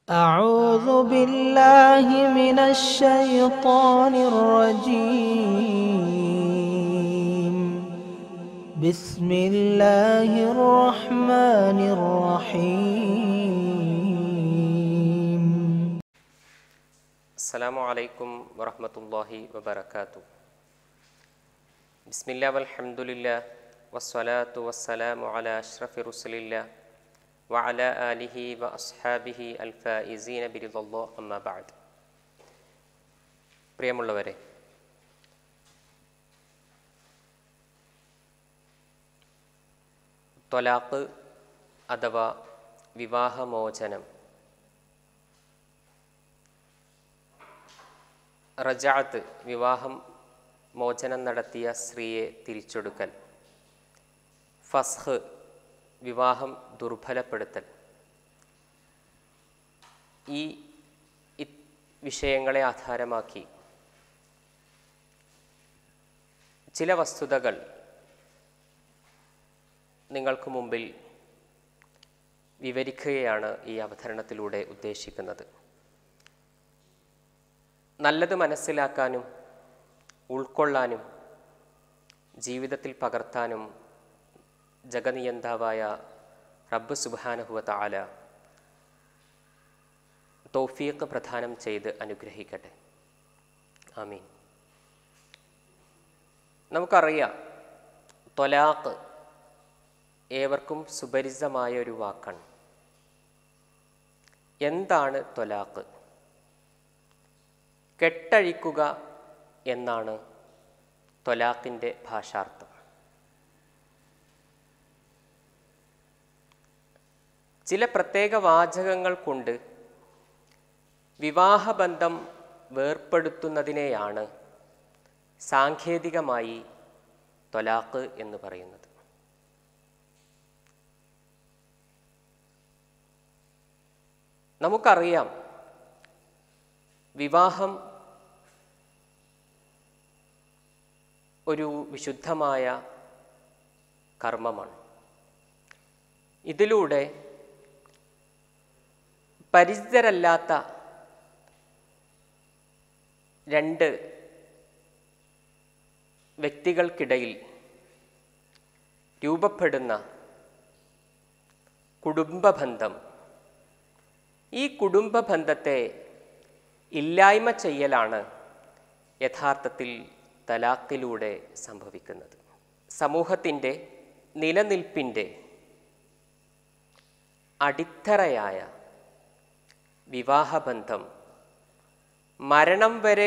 أعوذ بالله من الشيطان الرجيم بسم الله الرحمن الرحيم السلام عليكم ورحمة الله وبركاته بسم الله والحمد لله والصلاة والسلام على أشرف رسل الله وعلى آله وأصحابه الفائزين برضا الله أما بعد പ്രിയമുള്ളവരെ ത്വലാഖ് അഥവാ വിവാഹമോചനം റജാത്ത് വിവാഹം മോചനം നടത്തിയ സ്ത്രീയെ തിരിച്ചൊടുക്കൽ ഫസ്ഹ് വിവാഹം ദുർബലപ്പെടുത്തൽ ഈ ഇ- വിഷയങ്ങളെ ആധാരമാക്കി ചില വസ്തുതകൾ നിങ്ങൾക്ക് മുമ്പിൽ വിവരിക്കുകയാണ് ഈ അവതരണത്തിലൂടെ ഉദ്ദേശിക്കുന്നത് നല്ലത് മനസ്സിലാക്കാനും ഉൾക്കൊള്ളാനും ജീവിതത്തിൽ പകർത്താനും ജഗനിയന്താവായ റബ്ബ് സുബാനഹുവ താല തൗഫീഖ് പ്രദാനം ചെയ്ത് അനുഗ്രഹിക്കട്ടെ ആമീൻ നമുക്കറിയാം ത്വലാഖ് ഏവർക്കും സുപരിചിതമായ ഒരു വാക്കാണ് എന്താണ് ത്വലാഖ് കെട്ടഴിക്കുക എന്നാണ് ത്വലാഖിൻ്റെ ഭാഷാർത്ഥം ചില പ്രത്യേക വാചകങ്ങൾ കൊണ്ട് വിവാഹബന്ധം വേർപ്പെടുത്തുന്നതിനെയാണ് സാങ്കേതികമായി ത്വലാഖ് എന്ന് പറയുന്നത് നമുക്കറിയാം വിവാഹം ഒരു വിശുദ്ധമായ കർമ്മമാണ് ഇതിലൂടെ പരിചിതരല്ലാത്ത രണ്ട് വ്യക്തികൾക്കിടയിൽ രൂപപ്പെടുന്ന കുടുംബബന്ധം ഈ കുടുംബബന്ധത്തെ ഇല്ലായ്മ ചെയ്യലാണ് യഥാർത്ഥത്തിൽ തലാഖിലൂടെ സംഭവിക്കുന്നത് സമൂഹത്തിൻ്റെ നിലനിൽപ്പിൻ്റെ അടിത്തറയായ വിവാഹബന്ധം മരണം വരെ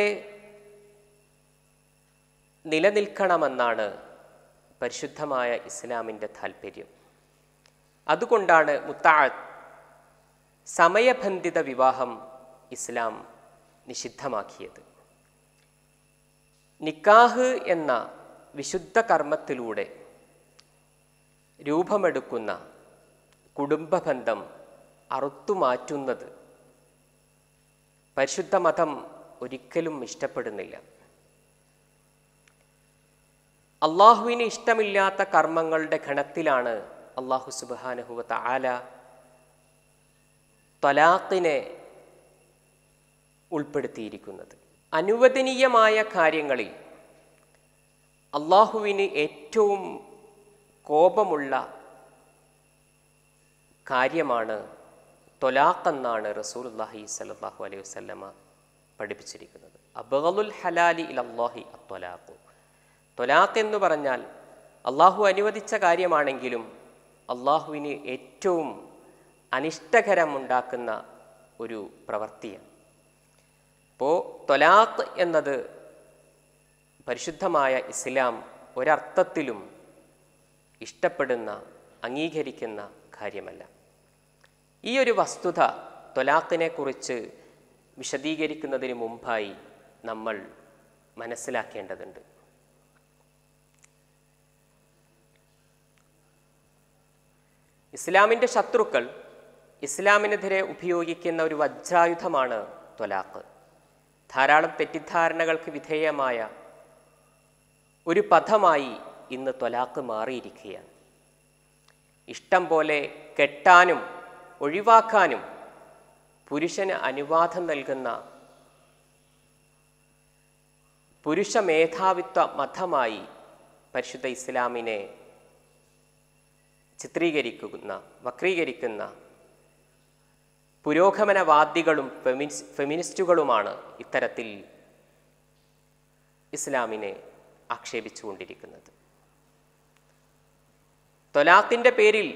നിലനിൽക്കണമെന്നാണ് പരിശുദ്ധമായ ഇസ്ലാമിൻ്റെ താല്പര്യം അതുകൊണ്ടാണ് മുത്താഴത്ത് സമയബന്ധിത വിവാഹം ഇസ്ലാം നിഷിദ്ധമാക്കിയത് നിക്കാഹ് എന്ന വിശുദ്ധ കർമ്മത്തിലൂടെ രൂപമെടുക്കുന്ന കുടുംബബന്ധം അറുത്തുമാറ്റുന്നത് പരിശുദ്ധ മതം ഒരിക്കലും ഇഷ്ടപ്പെടുന്നില്ല അള്ളാഹുവിന് ഇഷ്ടമില്ലാത്ത കർമ്മങ്ങളുടെ ഗണത്തിലാണ് അള്ളാഹു സുബാനഹുവത്ത ആല ത്വലാഖിനെ ഉൾപ്പെടുത്തിയിരിക്കുന്നത് അനുവദനീയമായ കാര്യങ്ങളിൽ അള്ളാഹുവിന് ഏറ്റവും കോപമുള്ള കാര്യമാണ് തൊലാഖ് എന്നാണ് റസൂലുല്ലാഹി സല്ലാഹു അലൈഹി വസല്ലമ പഠിപ്പിച്ചിരിക്കുന്നത് അബഗലുൽ ഹലാലി ഇലല്ലാഹി അത്വലാഖു തൊലാഖ് എന്ന് പറഞ്ഞാൽ അള്ളാഹു അനുവദിച്ച കാര്യമാണെങ്കിലും അള്ളാഹുവിന് ഏറ്റവും അനിഷ്ടകരമുണ്ടാക്കുന്ന ഒരു പ്രവൃത്തിയാണ് അപ്പോൾ തൊലാഖ് എന്നത് പരിശുദ്ധമായ ഇസ്ലാം ഒരർത്ഥത്തിലും ഇഷ്ടപ്പെടുന്ന അംഗീകരിക്കുന്ന കാര്യമല്ല ഈ ഒരു വസ്തുത തൊലാഖിനെ കുറിച്ച് വിശദീകരിക്കുന്നതിന് മുമ്പായി നമ്മൾ മനസ്സിലാക്കേണ്ടതുണ്ട് ഇസ്ലാമിൻ്റെ ശത്രുക്കൾ ഇസ്ലാമിനെതിരെ ഉപയോഗിക്കുന്ന ഒരു വജ്രായുധമാണ് ത്വലാഖ് ധാരാളം തെറ്റിദ്ധാരണകൾക്ക് വിധേയമായ ഒരു പദമായി ഇന്ന് ത്വലാഖ് മാറിയിരിക്കുകയാണ് ഇഷ്ടം പോലെ കെട്ടാനും ഒഴിവാക്കാനും പുരുഷന് അനുവാദം നൽകുന്ന പുരുഷ മേധാവിത്വ മതമായി പരിശുദ്ധ ഇസ്ലാമിനെ ചിത്രീകരിക്കുന്ന വക്രീകരിക്കുന്ന പുരോഗമനവാദികളും ഫെമിനിസ് ഫെമിനിസ്റ്റുകളുമാണ് ഇത്തരത്തിൽ ഇസ്ലാമിനെ ആക്ഷേപിച്ചുകൊണ്ടിരിക്കുന്നത് തൊലാഖിൻ്റെ പേരിൽ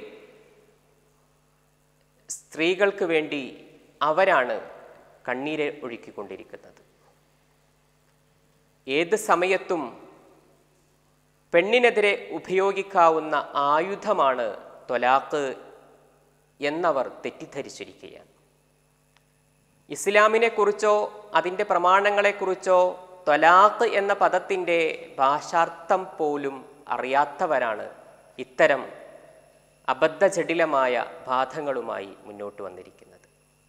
സ്ത്രീകൾക്ക് വേണ്ടി അവരാണ് കണ്ണീര് ഒഴുക്കിക്കൊണ്ടിരിക്കുന്നത് ഏത് സമയത്തും പെണ്ണിനെതിരെ ഉപയോഗിക്കാവുന്ന ആയുധമാണ് തൊലാഖ് എന്നവർ തെറ്റിദ്ധരിച്ചിരിക്കുകയാണ് ഇസ്ലാമിനെക്കുറിച്ചോ അതിൻ്റെ പ്രമാണങ്ങളെക്കുറിച്ചോ തൊലാഖ് എന്ന പദത്തിൻ്റെ ഭാഷാർത്ഥം പോലും അറിയാത്തവരാണ് ഇത്തരം അബദ്ധജടിലമായ ബാധങ്ങളുമായി മുന്നോട്ട് വന്നിരിക്കുന്നത്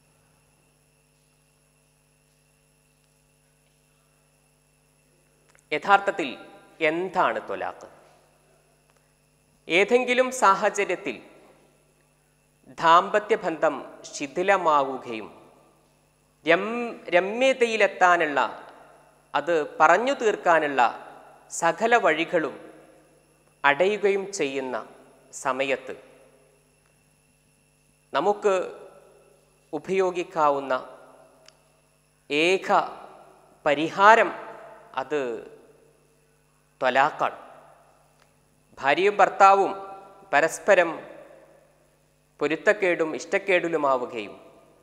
യഥാർത്ഥത്തിൽ എന്താണ് തൊലാഖ് ഏതെങ്കിലും സാഹചര്യത്തിൽ ദാമ്പത്യബന്ധം ശിഥിലമാവുകയും രം രമ്യതയിലെത്താനുള്ള അത് പറഞ്ഞു തീർക്കാനുള്ള സകല വഴികളും അടയുകയും ചെയ്യുന്ന സമയത്ത് നമുക്ക് ഉപയോഗിക്കാവുന്ന ഏക പരിഹാരം അത് ത്വലാക്കാണ് ഭാര്യയും ഭർത്താവും പരസ്പരം പൊരുത്തക്കേടും ഇഷ്ടക്കേടിലുമാവുകയും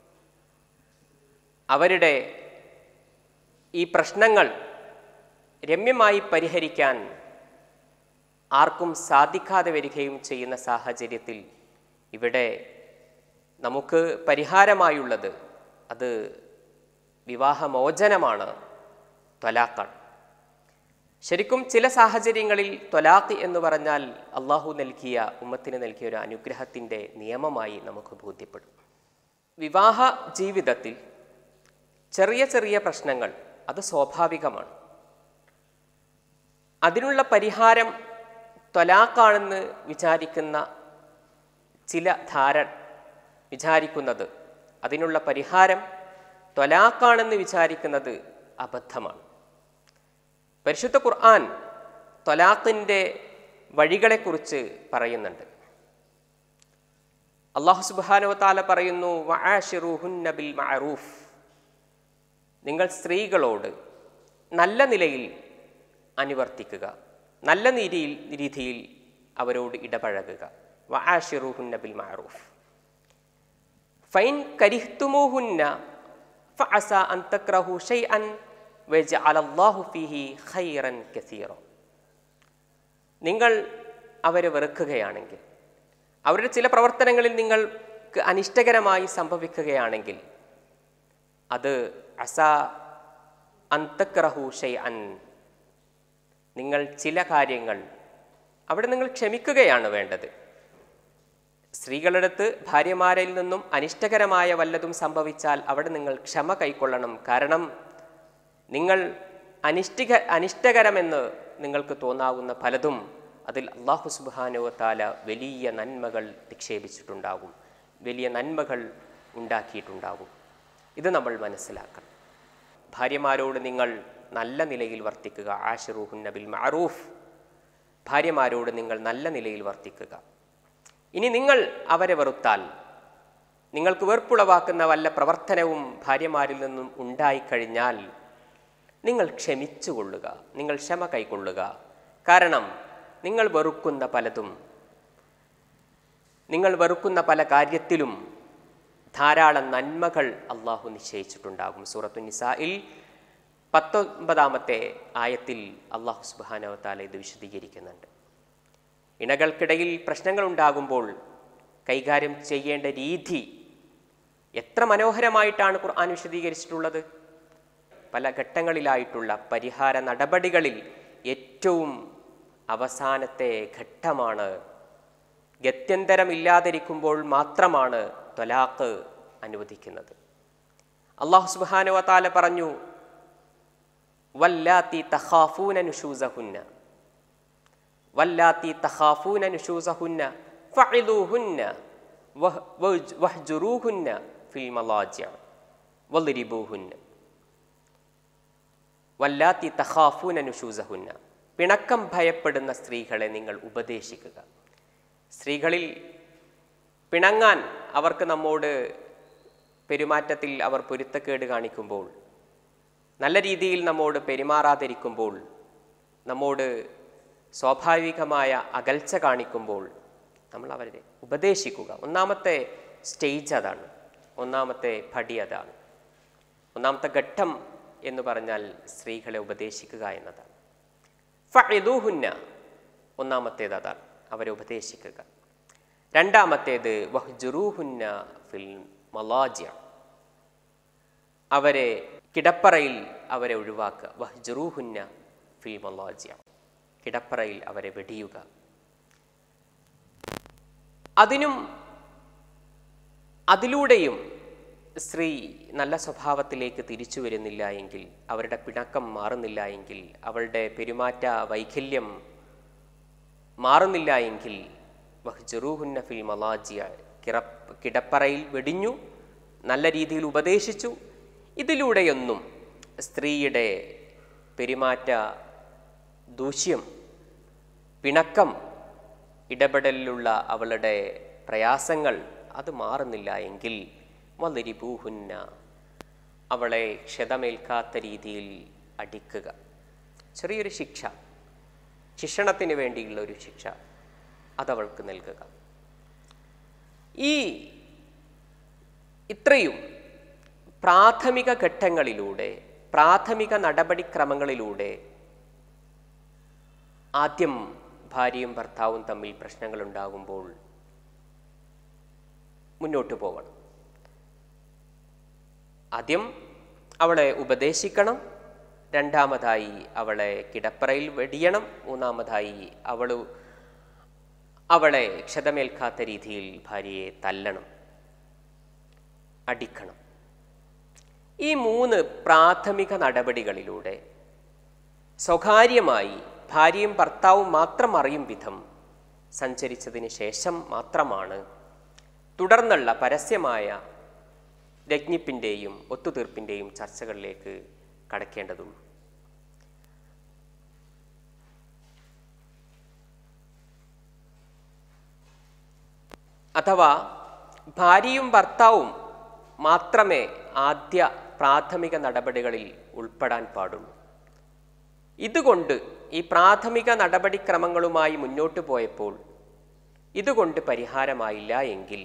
അവരുടെ ഈ പ്രശ്നങ്ങൾ രമ്യമായി പരിഹരിക്കാൻ ആർക്കും സാധിക്കാതെ വരികയും ചെയ്യുന്ന സാഹചര്യത്തിൽ ഇവിടെ നമുക്ക് പരിഹാരമായുള്ളത് അത് വിവാഹമോചനമാണ് ത്വലാക്കാണ് ശരിക്കും ചില സാഹചര്യങ്ങളിൽ ത്വലാഖ് എന്ന് പറഞ്ഞാൽ അള്ളാഹു നൽകിയ ഉമ്മത്തിന് നൽകിയ ഒരു അനുഗ്രഹത്തിൻ്റെ നിയമമായി നമുക്ക് ബോധ്യപ്പെടും വിവാഹ ജീവിതത്തിൽ ചെറിയ ചെറിയ പ്രശ്നങ്ങൾ അത് സ്വാഭാവികമാണ് അതിനുള്ള പരിഹാരം ത്വലാഖാണെന്ന് വിചാരിക്കുന്ന ചില ധാര വിചാരിക്കുന്നത് അതിനുള്ള പരിഹാരം ത്വലാഖാണെന്ന് വിചാരിക്കുന്നത് അബദ്ധമാണ് പരിശുദ്ധ ഖുർആൻ ത്വലാഖിൻ്റെ വഴികളെക്കുറിച്ച് പറയുന്നുണ്ട് അള്ളാഹു സുബാനോ താല പറയുന്നു വആശിറുഹുന്ന ബിൽ മഅറൂഫ് നിങ്ങൾ സ്ത്രീകളോട് നല്ല നിലയിൽ അനുവർത്തിക്കുക നല്ല രീതിയിൽ രീതിയിൽ അവരോട് ഇടപഴകുക വആശിറുഹുന്ന ബിൽ മഅറൂഫ് ഫൈൻ കരിഹ്തുമൂഹുന്ന ഫഅസ അൻ തക്രഹു ഷൈഅൻ വജഅലല്ലാഹു ഫീഹി ഖൈറൻ കസീറ നിങ്ങൾ അവരെ വെറുക്കുകയാണെങ്കിൽ അവരുടെ ചില പ്രവർത്തനങ്ങളിൽ നിങ്ങൾക്ക് അനിഷ്ടകരമായി സംഭവിക്കുകയാണെങ്കിൽ അത് അസ അന്തക്രഹു ഷൈ അൻ നിങ്ങൾ ചില കാര്യങ്ങൾ അവിടെ നിങ്ങൾ ക്ഷമിക്കുകയാണ് വേണ്ടത് സ്ത്രീകളടുത്ത് ഭാര്യമാരിൽ നിന്നും അനിഷ്ടകരമായ വല്ലതും സംഭവിച്ചാൽ അവിടെ നിങ്ങൾ ക്ഷമ കൈക്കൊള്ളണം കാരണം നിങ്ങൾ അനിഷ്ടിക അനിഷ്ടകരമെന്ന് നിങ്ങൾക്ക് തോന്നാവുന്ന പലതും അതിൽ അള്ളാഹു സുബാനോ താല വലിയ നന്മകൾ നിക്ഷേപിച്ചിട്ടുണ്ടാകും വലിയ നന്മകൾ ഉണ്ടാക്കിയിട്ടുണ്ടാകും ഇത് നമ്മൾ മനസ്സിലാക്കണം ഭാര്യമാരോട് നിങ്ങൾ നല്ല നിലയിൽ വർത്തിക്കുക ആഷിറൂഹുൻ നബിൽ മഅറൂഫ് ഭാര്യമാരോട് നിങ്ങൾ നല്ല നിലയിൽ വർത്തിക്കുക ഇനി നിങ്ങൾ അവരെ വെറുത്താൽ നിങ്ങൾക്ക് വെറുപ്പുളവാക്കുന്ന വല്ല പ്രവർത്തനവും ഭാര്യമാരിൽ നിന്നും ഉണ്ടായിക്കഴിഞ്ഞാൽ നിങ്ങൾ ക്ഷമിച്ചുകൊള്ളുക നിങ്ങൾ ക്ഷമ കൈക്കൊള്ളുക കാരണം നിങ്ങൾ വെറുക്കുന്ന പലതും നിങ്ങൾ വെറുക്കുന്ന പല കാര്യത്തിലും ധാരാളം നന്മകൾ അള്ളാഹു നിശ്ചയിച്ചിട്ടുണ്ടാകും സൂറത്തു നിസായിൽ പത്തൊമ്പതാമത്തെ ആയത്തിൽ അള്ളാഹു സുബാനവത്താല ഇത് വിശദീകരിക്കുന്നുണ്ട് ഇണകൾക്കിടയിൽ പ്രശ്നങ്ങൾ ഉണ്ടാകുമ്പോൾ കൈകാര്യം ചെയ്യേണ്ട രീതി എത്ര മനോഹരമായിട്ടാണ് ഖുർആൻ വിശദീകരിച്ചിട്ടുള്ളത് പല ഘട്ടങ്ങളിലായിട്ടുള്ള പരിഹാര നടപടികളിൽ ഏറ്റവും അവസാനത്തെ ഘട്ടമാണ് ഗത്യന്തരമില്ലാതിരിക്കുമ്പോൾ മാത്രമാണ് ത്വലാഖ് അനുവദിക്കുന്നത് അള്ളാഹു സുബാനുവ താല പറഞ്ഞു വല്ലാത്തി തഖാഫൂന നുഷൂസഹുന്ന വല്ലാത്തി തഖാഫൂന നുഷൂസഹുന്ന ഫഇദൂഹുന്ന വഹ്- വഹ്ജ്- വഹ്ജുറൂഹുന്ന ഫിൽ മലാജിഅ വല്ലിരിബൂഹുന്ന വല്ലാത്തി തഹാഫൂന നുഷൂസഹുന്ന പിണക്കം ഭയപ്പെടുന്ന സ്ത്രീകളെ നിങ്ങൾ ഉപദേശിക്കുക സ്ത്രീകളിൽ പിണങ്ങാൻ അവർക്ക് നമ്മോട് പെരുമാറ്റത്തിൽ അവർ പൊരുത്തക്കേട് കാണിക്കുമ്പോൾ നല്ല രീതിയിൽ നമ്മോട് പെരുമാറാതിരിക്കുമ്പോൾ നമ്മോട് സ്വാഭാവികമായ അകൽച്ച കാണിക്കുമ്പോൾ നമ്മൾ അവരെ ഉപദേശിക്കുക ഒന്നാമത്തെ സ്റ്റേജ് അതാണ് ഒന്നാമത്തെ പടി അതാണ് ഒന്നാമത്തെ ഘട്ടം എന്ന് പറഞ്ഞാൽ സ്ത്രീകളെ ഉപദേശിക്കുക എന്നതാണ് ഫഇദൂഹുന്ന ഒന്നാമത്തേത് അതാണ് അവരെ ഉപദേശിക്കുക രണ്ടാമത്തേത് വഹ്ജുറൂഹുന്ന ഫിൽ മലാജിയ അവരെ കിടപ്പറയിൽ അവരെ ഒഴിവാക്കുക വഹ്ജുറൂഹുന്ന ഫിൽ മലാജിയ കിടപ്പറയിൽ അവരെ വെടിയുക അതിനും അതിലൂടെയും സ്ത്രീ നല്ല സ്വഭാവത്തിലേക്ക് തിരിച്ചു വരുന്നില്ല എങ്കിൽ അവരുടെ പിണക്കം മാറുന്നില്ല എങ്കിൽ അവളുടെ പെരുമാറ്റ വൈകല്യം മാറുന്നില്ല എങ്കിൽ വഹ്ജറൂഹുന്ന ഫിൽ മലാജിയ കിറ കിടപ്പറയിൽ വെടിഞ്ഞു നല്ല രീതിയിൽ ഉപദേശിച്ചു ഇതിലൂടെയൊന്നും സ്ത്രീയുടെ പെരുമാറ്റ ദൂഷ്യം പിണക്കം ഇടപെടലിലുള്ള അവളുടെ പ്രയാസങ്ങൾ അത് മാറുന്നില്ല എങ്കിൽ വന്നിരിപൂഹുന്ന അവളെ ക്ഷതമേൽക്കാത്ത രീതിയിൽ അടിക്കുക ചെറിയൊരു ശിക്ഷ ശിക്ഷണത്തിന് വേണ്ടിയുള്ള ഒരു ശിക്ഷ അതവൾക്ക് നൽകുക ഈ ഇത്രയും പ്രാഥമിക ഘട്ടങ്ങളിലൂടെ പ്രാഥമിക നടപടിക്രമങ്ങളിലൂടെ ആദ്യം ഭാര്യയും ഭർത്താവും തമ്മിൽ പ്രശ്നങ്ങൾ ഉണ്ടാകുമ്പോൾ മുന്നോട്ട് പോകണം ആദ്യം അവളെ ഉപദേശിക്കണം രണ്ടാമതായി അവളെ കിടപ്പറയിൽ വെടിയണം മൂന്നാമതായി അവൾ അവളെ ക്ഷതമേൽക്കാത്ത രീതിയിൽ ഭാര്യയെ തല്ലണം അടിക്കണം ഈ മൂന്ന് പ്രാഥമിക നടപടികളിലൂടെ സ്വകാര്യമായി ഭാര്യയും ഭർത്താവും മാത്രം അറിയും വിധം സഞ്ചരിച്ചതിന് ശേഷം മാത്രമാണ് തുടർന്നുള്ള പരസ്യമായ രജ്ഞിപ്പിൻ്റെയും ഒത്തുതീർപ്പിൻ്റെയും ചർച്ചകളിലേക്ക് കടക്കേണ്ടതുള്ളൂ അഥവാ ഭാര്യയും ഭർത്താവും മാത്രമേ ആദ്യ പ്രാഥമിക നടപടികളിൽ ഉൾപ്പെടാൻ പാടുള്ളൂ ഇതുകൊണ്ട് ഈ പ്രാഥമിക നടപടിക്രമങ്ങളുമായി മുന്നോട്ട് പോയപ്പോൾ ഇതുകൊണ്ട് പരിഹാരമായില്ല എങ്കിൽ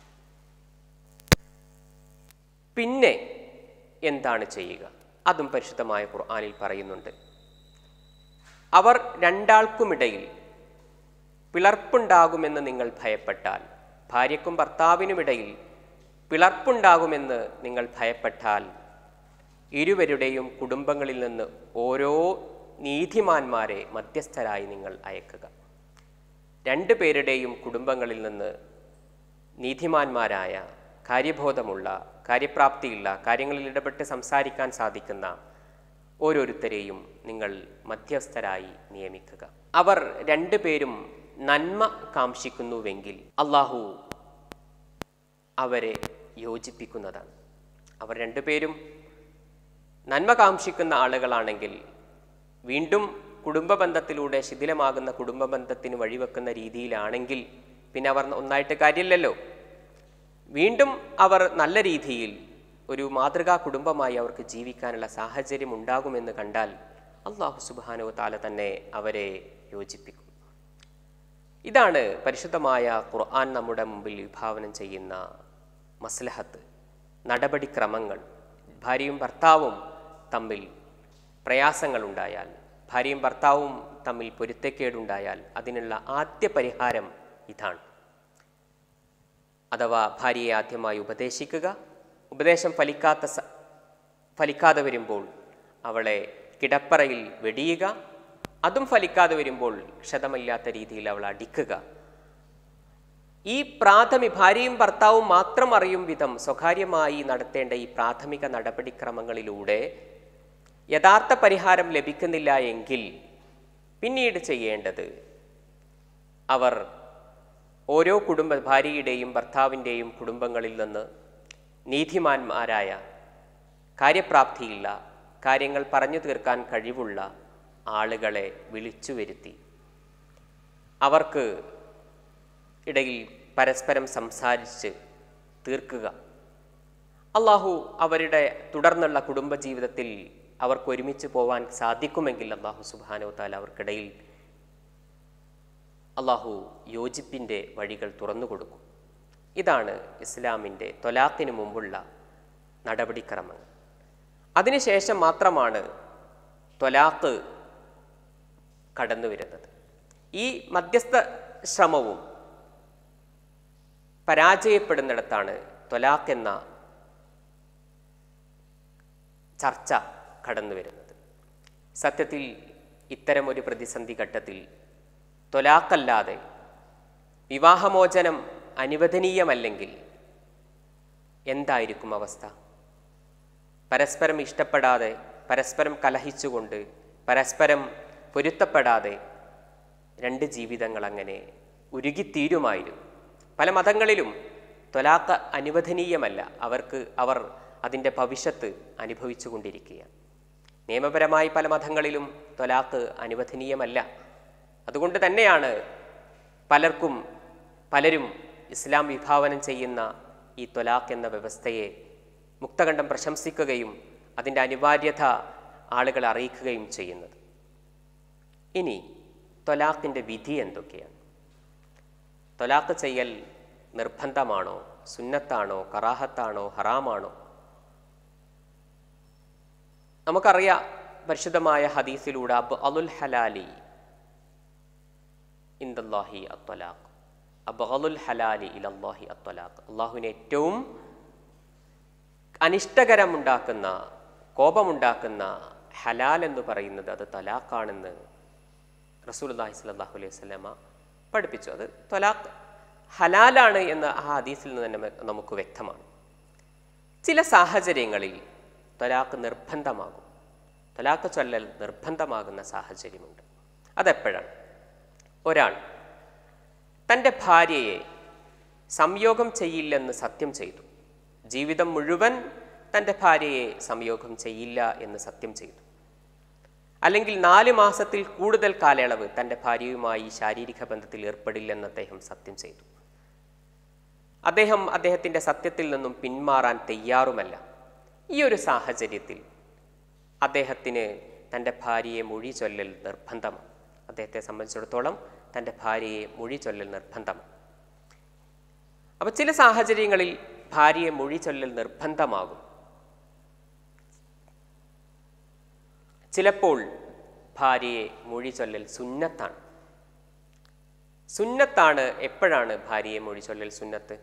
പിന്നെ എന്താണ് ചെയ്യുക അതും പരിശുദ്ധമായ ഖുർആനിൽ പറയുന്നുണ്ട് അവർ രണ്ടാൾക്കുമിടയിൽ പിളർപ്പുണ്ടാകുമെന്ന് നിങ്ങൾ ഭയപ്പെട്ടാൽ ഭാര്യയ്ക്കും ഭർത്താവിനുമിടയിൽ പിളർപ്പുണ്ടാകുമെന്ന് നിങ്ങൾ ഭയപ്പെട്ടാൽ ഇരുവരുടെയും കുടുംബങ്ങളിൽ നിന്ന് ഓരോ നീതിമാന്മാരെ മധ്യസ്ഥരായി നിങ്ങൾ അയക്കുക രണ്ടു പേരുടെയും കുടുംബങ്ങളിൽ നിന്ന് നീതിമാന്മാരായ കാര്യബോധമുള്ള കാര്യപ്രാപ്തിയുള്ള കാര്യങ്ങളിൽ ഇടപെട്ട് സംസാരിക്കാൻ സാധിക്കുന്ന ഓരോരുത്തരെയും നിങ്ങൾ മധ്യസ്ഥരായി നിയമിക്കുക അവർ രണ്ടുപേരും നന്മ കാംക്ഷിക്കുന്നുവെങ്കിൽ അള്ളാഹു അവരെ യോജിപ്പിക്കുന്നതാണ് അവർ രണ്ടുപേരും നന്മ കാംക്ഷിക്കുന്ന ആളുകളാണെങ്കിൽ വീണ്ടും കുടുംബ ബന്ധത്തിലൂടെ ശിഥിലമാകുന്ന കുടുംബ ബന്ധത്തിന് വഴിവെക്കുന്ന രീതിയിലാണെങ്കിൽ പിന്നെ അവർ ഒന്നായിട്ട് കാര്യമില്ലല്ലോ വീണ്ടും അവർ നല്ല രീതിയിൽ ഒരു മാതൃകാ കുടുംബമായി അവർക്ക് ജീവിക്കാനുള്ള സാഹചര്യം ഉണ്ടാകുമെന്ന് കണ്ടാൽ അള്ളാഹു സുബാനോ താല തന്നെ അവരെ യോജിപ്പിക്കും ഇതാണ് പരിശുദ്ധമായ ഖുർആൻ നമ്മുടെ മുമ്പിൽ വിഭാവനം ചെയ്യുന്ന മസ്ലഹത്ത് നടപടിക്രമങ്ങൾ ഭാര്യയും ഭർത്താവും തമ്മിൽ പ്രയാസങ്ങളുണ്ടായാൽ ഭാര്യയും ഭർത്താവും തമ്മിൽ പൊരുത്തക്കേടുണ്ടായാൽ അതിനുള്ള ആദ്യ പരിഹാരം ഇതാണ് അഥവാ ഭാര്യയെ ആദ്യമായി ഉപദേശിക്കുക ഉപദേശം ഫലിക്കാത്ത സ ഫലിക്കാതെ വരുമ്പോൾ അവളെ കിടപ്പറയിൽ വെടിയുക അതും ഫലിക്കാതെ വരുമ്പോൾ ക്ഷതമില്ലാത്ത രീതിയിൽ അവൾ അടിക്കുക ഈ പ്രാഥമിക ഭാര്യയും ഭർത്താവും മാത്രം അറിയും വിധം സ്വകാര്യമായി നടത്തേണ്ട ഈ പ്രാഥമിക നടപടിക്രമങ്ങളിലൂടെ യഥാർത്ഥ പരിഹാരം ലഭിക്കുന്നില്ല എങ്കിൽ പിന്നീട് ചെയ്യേണ്ടത് അവർ ഓരോ കുടുംബ ഭാര്യയുടെയും ഭർത്താവിൻ്റെയും കുടുംബങ്ങളിൽ നിന്ന് നീതിമാന്മാരായ കാര്യപ്രാപ്തിയില്ല കാര്യങ്ങൾ പറഞ്ഞു തീർക്കാൻ കഴിവുള്ള ആളുകളെ വിളിച്ചു വരുത്തി അവർക്ക് ഇടയിൽ പരസ്പരം സംസാരിച്ച് തീർക്കുക അള്ളാഹു അവരുടെ തുടർന്നുള്ള കുടുംബജീവിതത്തിൽ അവർക്ക് ഒരുമിച്ച് പോവാൻ സാധിക്കുമെങ്കിൽ അള്ളാഹു സുബാനോ താല അവർക്കിടയിൽ അള്ളാഹു യോജിപ്പിൻ്റെ വഴികൾ തുറന്നു കൊടുക്കും ഇതാണ് ഇസ്ലാമിൻ്റെ തൊലാഖിന് മുമ്പുള്ള നടപടിക്രമങ്ങൾ അതിനുശേഷം മാത്രമാണ് തൊലാഖ് കടന്നു വരുന്നത് ഈ മധ്യസ്ഥ ശ്രമവും പരാജയപ്പെടുന്നിടത്താണ് തൊലാഖ് എന്ന ചർച്ച കടന്നു വരുന്നത് സത്യത്തിൽ ഇത്തരമൊരു പ്രതിസന്ധി ഘട്ടത്തിൽ തൊലാക്കല്ലാതെ വിവാഹമോചനം അനുവദനീയമല്ലെങ്കിൽ എന്തായിരിക്കും അവസ്ഥ പരസ്പരം ഇഷ്ടപ്പെടാതെ പരസ്പരം കലഹിച്ചുകൊണ്ട് പരസ്പരം പൊരുത്തപ്പെടാതെ രണ്ട് ജീവിതങ്ങൾ അങ്ങനെ ഉരുകിത്തീരുമായിരുന്നു പല മതങ്ങളിലും തൊലാക്ക് അനുവദനീയമല്ല അവർക്ക് അവർ അതിൻ്റെ ഭവിഷ്യത്ത് അനുഭവിച്ചു കൊണ്ടിരിക്കുകയാണ് നിയമപരമായി പല മതങ്ങളിലും തൊലാക്ക് അനുവദനീയമല്ല അതുകൊണ്ട് തന്നെയാണ് പലർക്കും പലരും ഇസ്ലാം വിഭാവനം ചെയ്യുന്ന ഈ തൊലാഖ് എന്ന വ്യവസ്ഥയെ മുക്തകണ്ഠം പ്രശംസിക്കുകയും അതിൻ്റെ അനിവാര്യത ആളുകളെ അറിയിക്കുകയും ചെയ്യുന്നത് ഇനി തൊലാഖിൻ്റെ വിധി എന്തൊക്കെയാണ് തൊലാഖ് ചെയ്യൽ നിർബന്ധമാണോ സുന്നത്താണോ കറാഹത്താണോ ഹറാമാണോ നമുക്കറിയാം പരിശുദ്ധമായ ഹദീസിലൂടെ അബ് അലുൽ ഹലാലി ഇന്ദല്ലാഹി അത്വലാഖ് അബ് അലുൽ ഹലാലി ഇലല്ലാഹി അത്വലാഖ് അള്ളാഹുവിന് ഏറ്റവും അനിഷ്ടകരമുണ്ടാക്കുന്ന കോപമുണ്ടാക്കുന്ന ഹലാൽ എന്ന് പറയുന്നത് അത് തലാഖാണെന്ന് റസൂലുല്ലാഹി സ്വല്ലല്ലാഹു അലൈഹി വസല്ലമ പഠിപ്പിച്ചു അത് തൊലാഖ് ഹലാലാണ് എന്ന് ആ ഹദീസിൽ നിന്ന് തന്നെ നമുക്ക് വ്യക്തമാണ് ചില സാഹചര്യങ്ങളിൽ തൊലാഖ് നിർബന്ധമാകും തൊലാഖ് ചൊല്ലൽ നിർബന്ധമാകുന്ന സാഹചര്യമുണ്ട് അതെപ്പോഴാണ് ഒരാൾ തൻ്റെ ഭാര്യയെ സംയോഗം ചെയ്യില്ലെന്ന് സത്യം ചെയ്തു ജീവിതം മുഴുവൻ തൻ്റെ ഭാര്യയെ സംയോഗം ചെയ്യില്ല എന്ന് സത്യം ചെയ്തു അല്ലെങ്കിൽ നാല് മാസത്തിൽ കൂടുതൽ കാലയളവ് തൻ്റെ ഭാര്യയുമായി ശാരീരിക ബന്ധത്തിൽ ഏർപ്പെടില്ലെന്ന് അദ്ദേഹം സത്യം ചെയ്തു അദ്ദേഹം അദ്ദേഹത്തിൻ്റെ സത്യത്തിൽ നിന്നും പിന്മാറാൻ തയ്യാറുമല്ല ഈ ഒരു സാഹചര്യത്തിൽ അദ്ദേഹത്തിന് തൻ്റെ ഭാര്യയെ മൊഴി ചൊല്ലൽ നിർബന്ധമാണ് അദ്ദേഹത്തെ സംബന്ധിച്ചിടത്തോളം തൻ്റെ ഭാര്യയെ മൊഴി ചൊല്ലൽ നിർബന്ധമാണ് അപ്പോൾ ചില സാഹചര്യങ്ങളിൽ ഭാര്യയെ മൊഴി ചൊല്ലൽ നിർബന്ധമാകും ചിലപ്പോൾ ഭാര്യയെ മൊഴി ചൊല്ലൽ സുന്നത്താണ് സുന്നത്താണ് എപ്പോഴാണ് ഭാര്യയെ മൊഴി ചൊല്ലൽ സുന്നത്ത്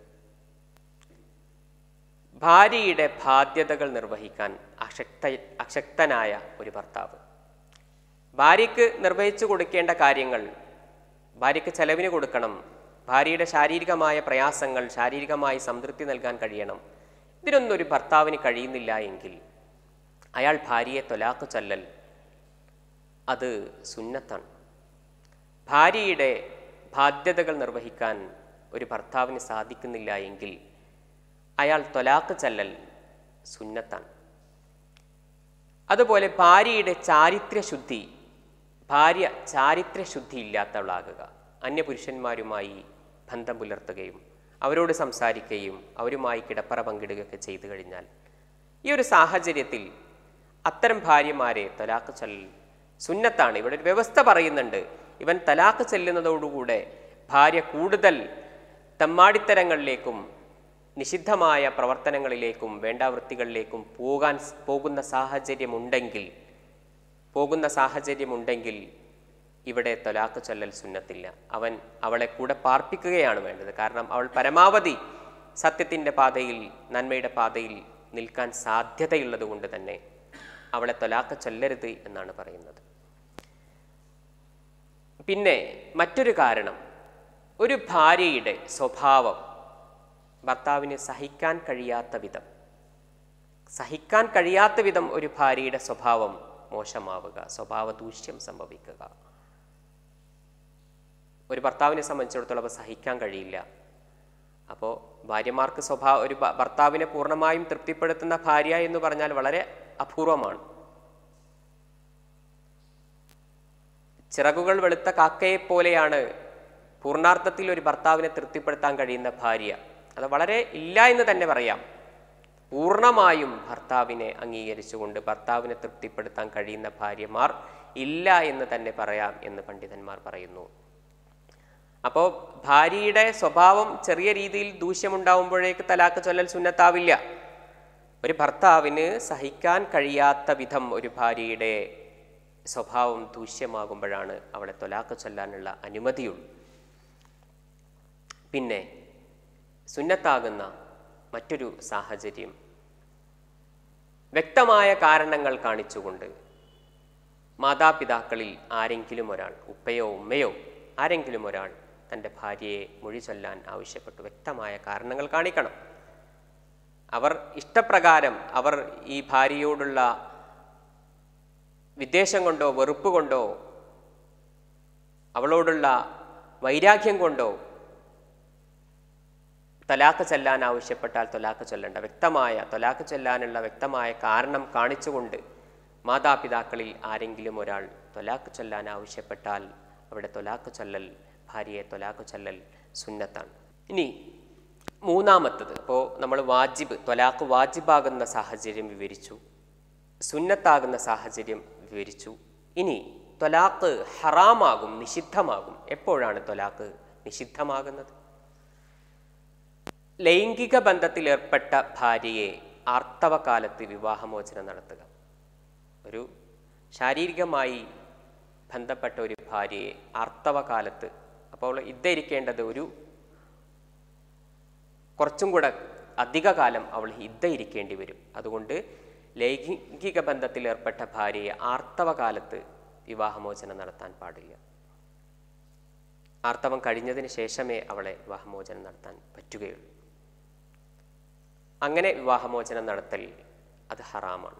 ഭാര്യയുടെ ബാധ്യതകൾ നിർവഹിക്കാൻ അശക്ത അശക്തനായ ഒരു ഭർത്താവ് ഭാര്യയ്ക്ക് നിർവഹിച്ചു കൊടുക്കേണ്ട കാര്യങ്ങൾ ഭാര്യയ്ക്ക് ചെലവിന് കൊടുക്കണം ഭാര്യയുടെ ശാരീരികമായ പ്രയാസങ്ങൾ ശാരീരികമായി സംതൃപ്തി നൽകാൻ കഴിയണം ഇതിനൊന്നും ഒരു ഭർത്താവിന് കഴിയുന്നില്ല എങ്കിൽ അയാൾ ഭാര്യയെ തൊലാക്ക് ചൊല്ലൽ അത് സുന്നത്താണ് ഭാര്യയുടെ ബാധ്യതകൾ നിർവഹിക്കാൻ ഒരു ഭർത്താവിന് സാധിക്കുന്നില്ല എങ്കിൽ അയാൾ തൊലാക്ക് ചൊല്ലൽ സുന്നത്താണ് അതുപോലെ ഭാര്യയുടെ ചാരിത്രശുദ്ധി ഭാര്യ ചാരിത്രശുദ്ധി ഇല്ലാത്തവളാകുക അന്യപുരുഷന്മാരുമായി ബന്ധം പുലർത്തുകയും അവരോട് സംസാരിക്കുകയും അവരുമായി കിടപ്പറ പങ്കിടുകയൊക്കെ ചെയ്തു കഴിഞ്ഞാൽ ഈ ഒരു സാഹചര്യത്തിൽ അത്തരം ഭാര്യമാരെ തലാക്ക് ചൊല്ലൽ സുന്നത്താണ് ഇവിടെ ഒരു വ്യവസ്ഥ പറയുന്നുണ്ട് ഇവൻ തലാക്ക് ചെല്ലുന്നതോടുകൂടെ ഭാര്യ കൂടുതൽ തെമ്മാടിത്തരങ്ങളിലേക്കും നിഷിദ്ധമായ പ്രവർത്തനങ്ങളിലേക്കും വേണ്ടാവൃത്തികളിലേക്കും പോകാൻ പോകുന്ന സാഹചര്യമുണ്ടെങ്കിൽ പോകുന്ന സാഹചര്യമുണ്ടെങ്കിൽ ഇവിടെ തൊലാക്ക് ചൊല്ലൽ സുന്നത്തില്ല അവൻ അവളെ കൂടെ പാർപ്പിക്കുകയാണ് വേണ്ടത് കാരണം അവൾ പരമാവധി സത്യത്തിൻ്റെ പാതയിൽ നന്മയുടെ പാതയിൽ നിൽക്കാൻ സാധ്യതയുള്ളത് കൊണ്ട് തന്നെ അവളെ തൊലാക്ക് ചൊല്ലരുത് എന്നാണ് പറയുന്നത് പിന്നെ മറ്റൊരു കാരണം ഒരു ഭാര്യയുടെ സ്വഭാവം ഭർത്താവിന് സഹിക്കാൻ കഴിയാത്ത വിധം സഹിക്കാൻ കഴിയാത്ത വിധം ഒരു ഭാര്യയുടെ സ്വഭാവം മോശമാവുക സ്വഭാവ ദൂഷ്യം സംഭവിക്കുക ഒരു ഭർത്താവിനെ സംബന്ധിച്ചിടത്തോളം അത് സഹിക്കാൻ കഴിയില്ല അപ്പോൾ ഭാര്യമാർക്ക് സ്വഭാവ ഒരു ഭ- ഭർത്താവിനെ പൂർണ്ണമായും തൃപ്തിപ്പെടുത്തുന്ന ഭാര്യ എന്ന് പറഞ്ഞാൽ വളരെ അപൂർവമാണ് ചിറകുകൾ വെളുത്ത കാക്കയെ പോലെയാണ് പൂർണ്ണാർത്ഥത്തിൽ ഒരു ഭർത്താവിനെ തൃപ്തിപ്പെടുത്താൻ കഴിയുന്ന ഭാര്യ അത് വളരെ ഇല്ല എന്ന് തന്നെ പറയാം പൂർണ്ണമായും ഭർത്താവിനെ അംഗീകരിച്ചുകൊണ്ട് ഭർത്താവിനെ തൃപ്തിപ്പെടുത്താൻ കഴിയുന്ന ഭാര്യമാർ ഇല്ല എന്ന് തന്നെ പറയാം എന്ന് പണ്ഡിതന്മാർ പറയുന്നു അപ്പോൾ ഭാര്യയുടെ സ്വഭാവം ചെറിയ രീതിയിൽ ദൂഷ്യമുണ്ടാവുമ്പോഴേക്ക് തലാക്ക് ചൊല്ലൽ സുന്നത്താവില്ല ഒരു ഭർത്താവിന് സഹിക്കാൻ കഴിയാത്ത വിധം ഒരു ഭാര്യയുടെ സ്വഭാവം ദൂഷ്യമാകുമ്പോഴാണ് അവളെ തൊലാക്ക് ചൊല്ലാനുള്ള അനുമതിയുള്ളൂ പിന്നെ സുന്നത്താകുന്ന മറ്റൊരു സാഹചര്യം വ്യക്തമായ കാരണങ്ങൾ കാണിച്ചുകൊണ്ട് മാതാപിതാക്കളിൽ ആരെങ്കിലും ഒരാൾ ഉപ്പയോ ഉമ്മയോ ആരെങ്കിലും ഒരാൾ തൻ്റെ ഭാര്യയെ മൊഴി ചൊല്ലാൻ ആവശ്യപ്പെട്ടു വ്യക്തമായ കാരണങ്ങൾ കാണിക്കണം അവർ ഇഷ്ടപ്രകാരം അവർ ഈ ഭാര്യയോടുള്ള വിദ്വേഷം കൊണ്ടോ വെറുപ്പ് കൊണ്ടോ അവളോടുള്ള വൈരാഗ്യം കൊണ്ടോ തൊലാക്ക് ചെല്ലാൻ ആവശ്യപ്പെട്ടാൽ തൊലാക്ക് ചൊല്ലേണ്ട വ്യക്തമായ തൊലാക്ക് ചൊല്ലാനുള്ള വ്യക്തമായ കാരണം കാണിച്ചുകൊണ്ട് മാതാപിതാക്കളിൽ ആരെങ്കിലും ഒരാൾ തൊലാക്ക് ചൊല്ലാൻ ആവശ്യപ്പെട്ടാൽ അവിടെ തൊലാക്ക് ചൊല്ലൽ ഭാര്യയെ തൊലാക്ക് ചൊല്ലൽ സുന്നത്താണ് ഇനി മൂന്നാമത്തത് അപ്പോൾ നമ്മൾ വാജിബ് തൊലാക്ക് വാജിബാകുന്ന സാഹചര്യം വിവരിച്ചു സുന്നത്താകുന്ന സാഹചര്യം വിവരിച്ചു ഇനി തൊലാക്ക് ഹറാമാകും നിഷിദ്ധമാകും എപ്പോഴാണ് തൊലാക്ക് നിഷിദ്ധമാകുന്നത് ലൈംഗിക ബന്ധത്തിൽ ഏർപ്പെട്ട ഭാര്യയെ ആർത്തവകാലത്ത് വിവാഹമോചനം നടത്തുക ഒരു ശാരീരികമായി ബന്ധപ്പെട്ട ഒരു ഭാര്യയെ ആർത്തവകാലത്ത് അപ്പോൾ ഇദ്ധയിരിക്കേണ്ടത് ഒരു കുറച്ചും കൂടെ അധിക കാലം അവൾ ഇദ്ധയിരിക്കേണ്ടി വരും അതുകൊണ്ട് ലൈംഗിക ബന്ധത്തിൽ ഏർപ്പെട്ട ഭാര്യയെ ആർത്തവകാലത്ത് വിവാഹമോചനം നടത്താൻ പാടില്ല ആർത്തവം കഴിഞ്ഞതിന് ശേഷമേ അവളെ വിവാഹമോചനം നടത്താൻ പറ്റുകയുള്ളൂ അങ്ങനെ വിവാഹമോചനം നടത്തൽ അത് ഹറാമാണ്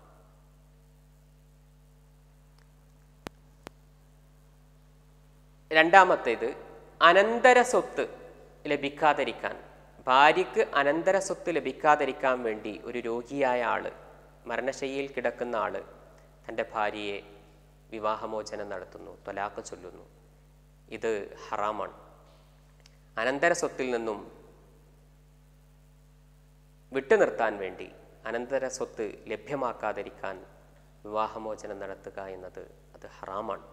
രണ്ടാമത്തേത് അനന്തര സ്വത്ത് ലഭിക്കാതിരിക്കാൻ ഭാര്യയ്ക്ക് അനന്തര സ്വത്ത് ലഭിക്കാതിരിക്കാൻ വേണ്ടി ഒരു രോഗിയായ ആള് മരണശയ്യയിൽ കിടക്കുന്ന ആള് തൻ്റെ ഭാര്യയെ വിവാഹമോചനം നടത്തുന്നു തൊലാക്ക് ചൊല്ലുന്നു ഇത് ഹറാമാണ് അനന്തര സ്വത്തിൽ നിന്നും വിട്ടുനിർത്താൻ വേണ്ടി അനന്തര സ്വത്ത് ലഭ്യമാക്കാതിരിക്കാൻ വിവാഹമോചനം നടത്തുക എന്നത് അത് ഹറാമാണ്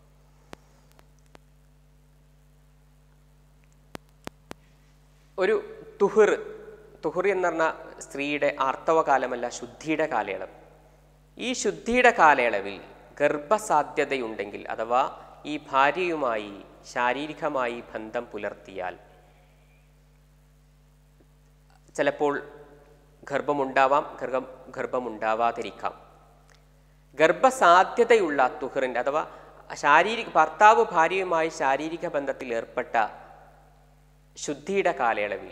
ഒരു തുഹിർ തുഹിർ എന്ന് പറഞ്ഞ സ്ത്രീയുടെ ആർത്തവകാലമല്ല ശുദ്ധിയുടെ കാലയളവ് ഈ ശുദ്ധിയുടെ കാലയളവിൽ ഗർഭസാധ്യതയുണ്ടെങ്കിൽ അഥവാ ഈ ഭാര്യയുമായി ശാരീരികമായി ബന്ധം പുലർത്തിയാൽ ചിലപ്പോൾ ഗർഭമുണ്ടാവാം ഗർഭം ഗർഭമുണ്ടാവാതിരിക്കാം ഗർഭസാധ്യതയുള്ള തുഹറിൻ്റെ അഥവാ ശാരീരിക ഭർത്താവ് ഭാര്യയുമായി ശാരീരിക ബന്ധത്തിൽ ഏർപ്പെട്ട ശുദ്ധിയുടെ കാലയളവിൽ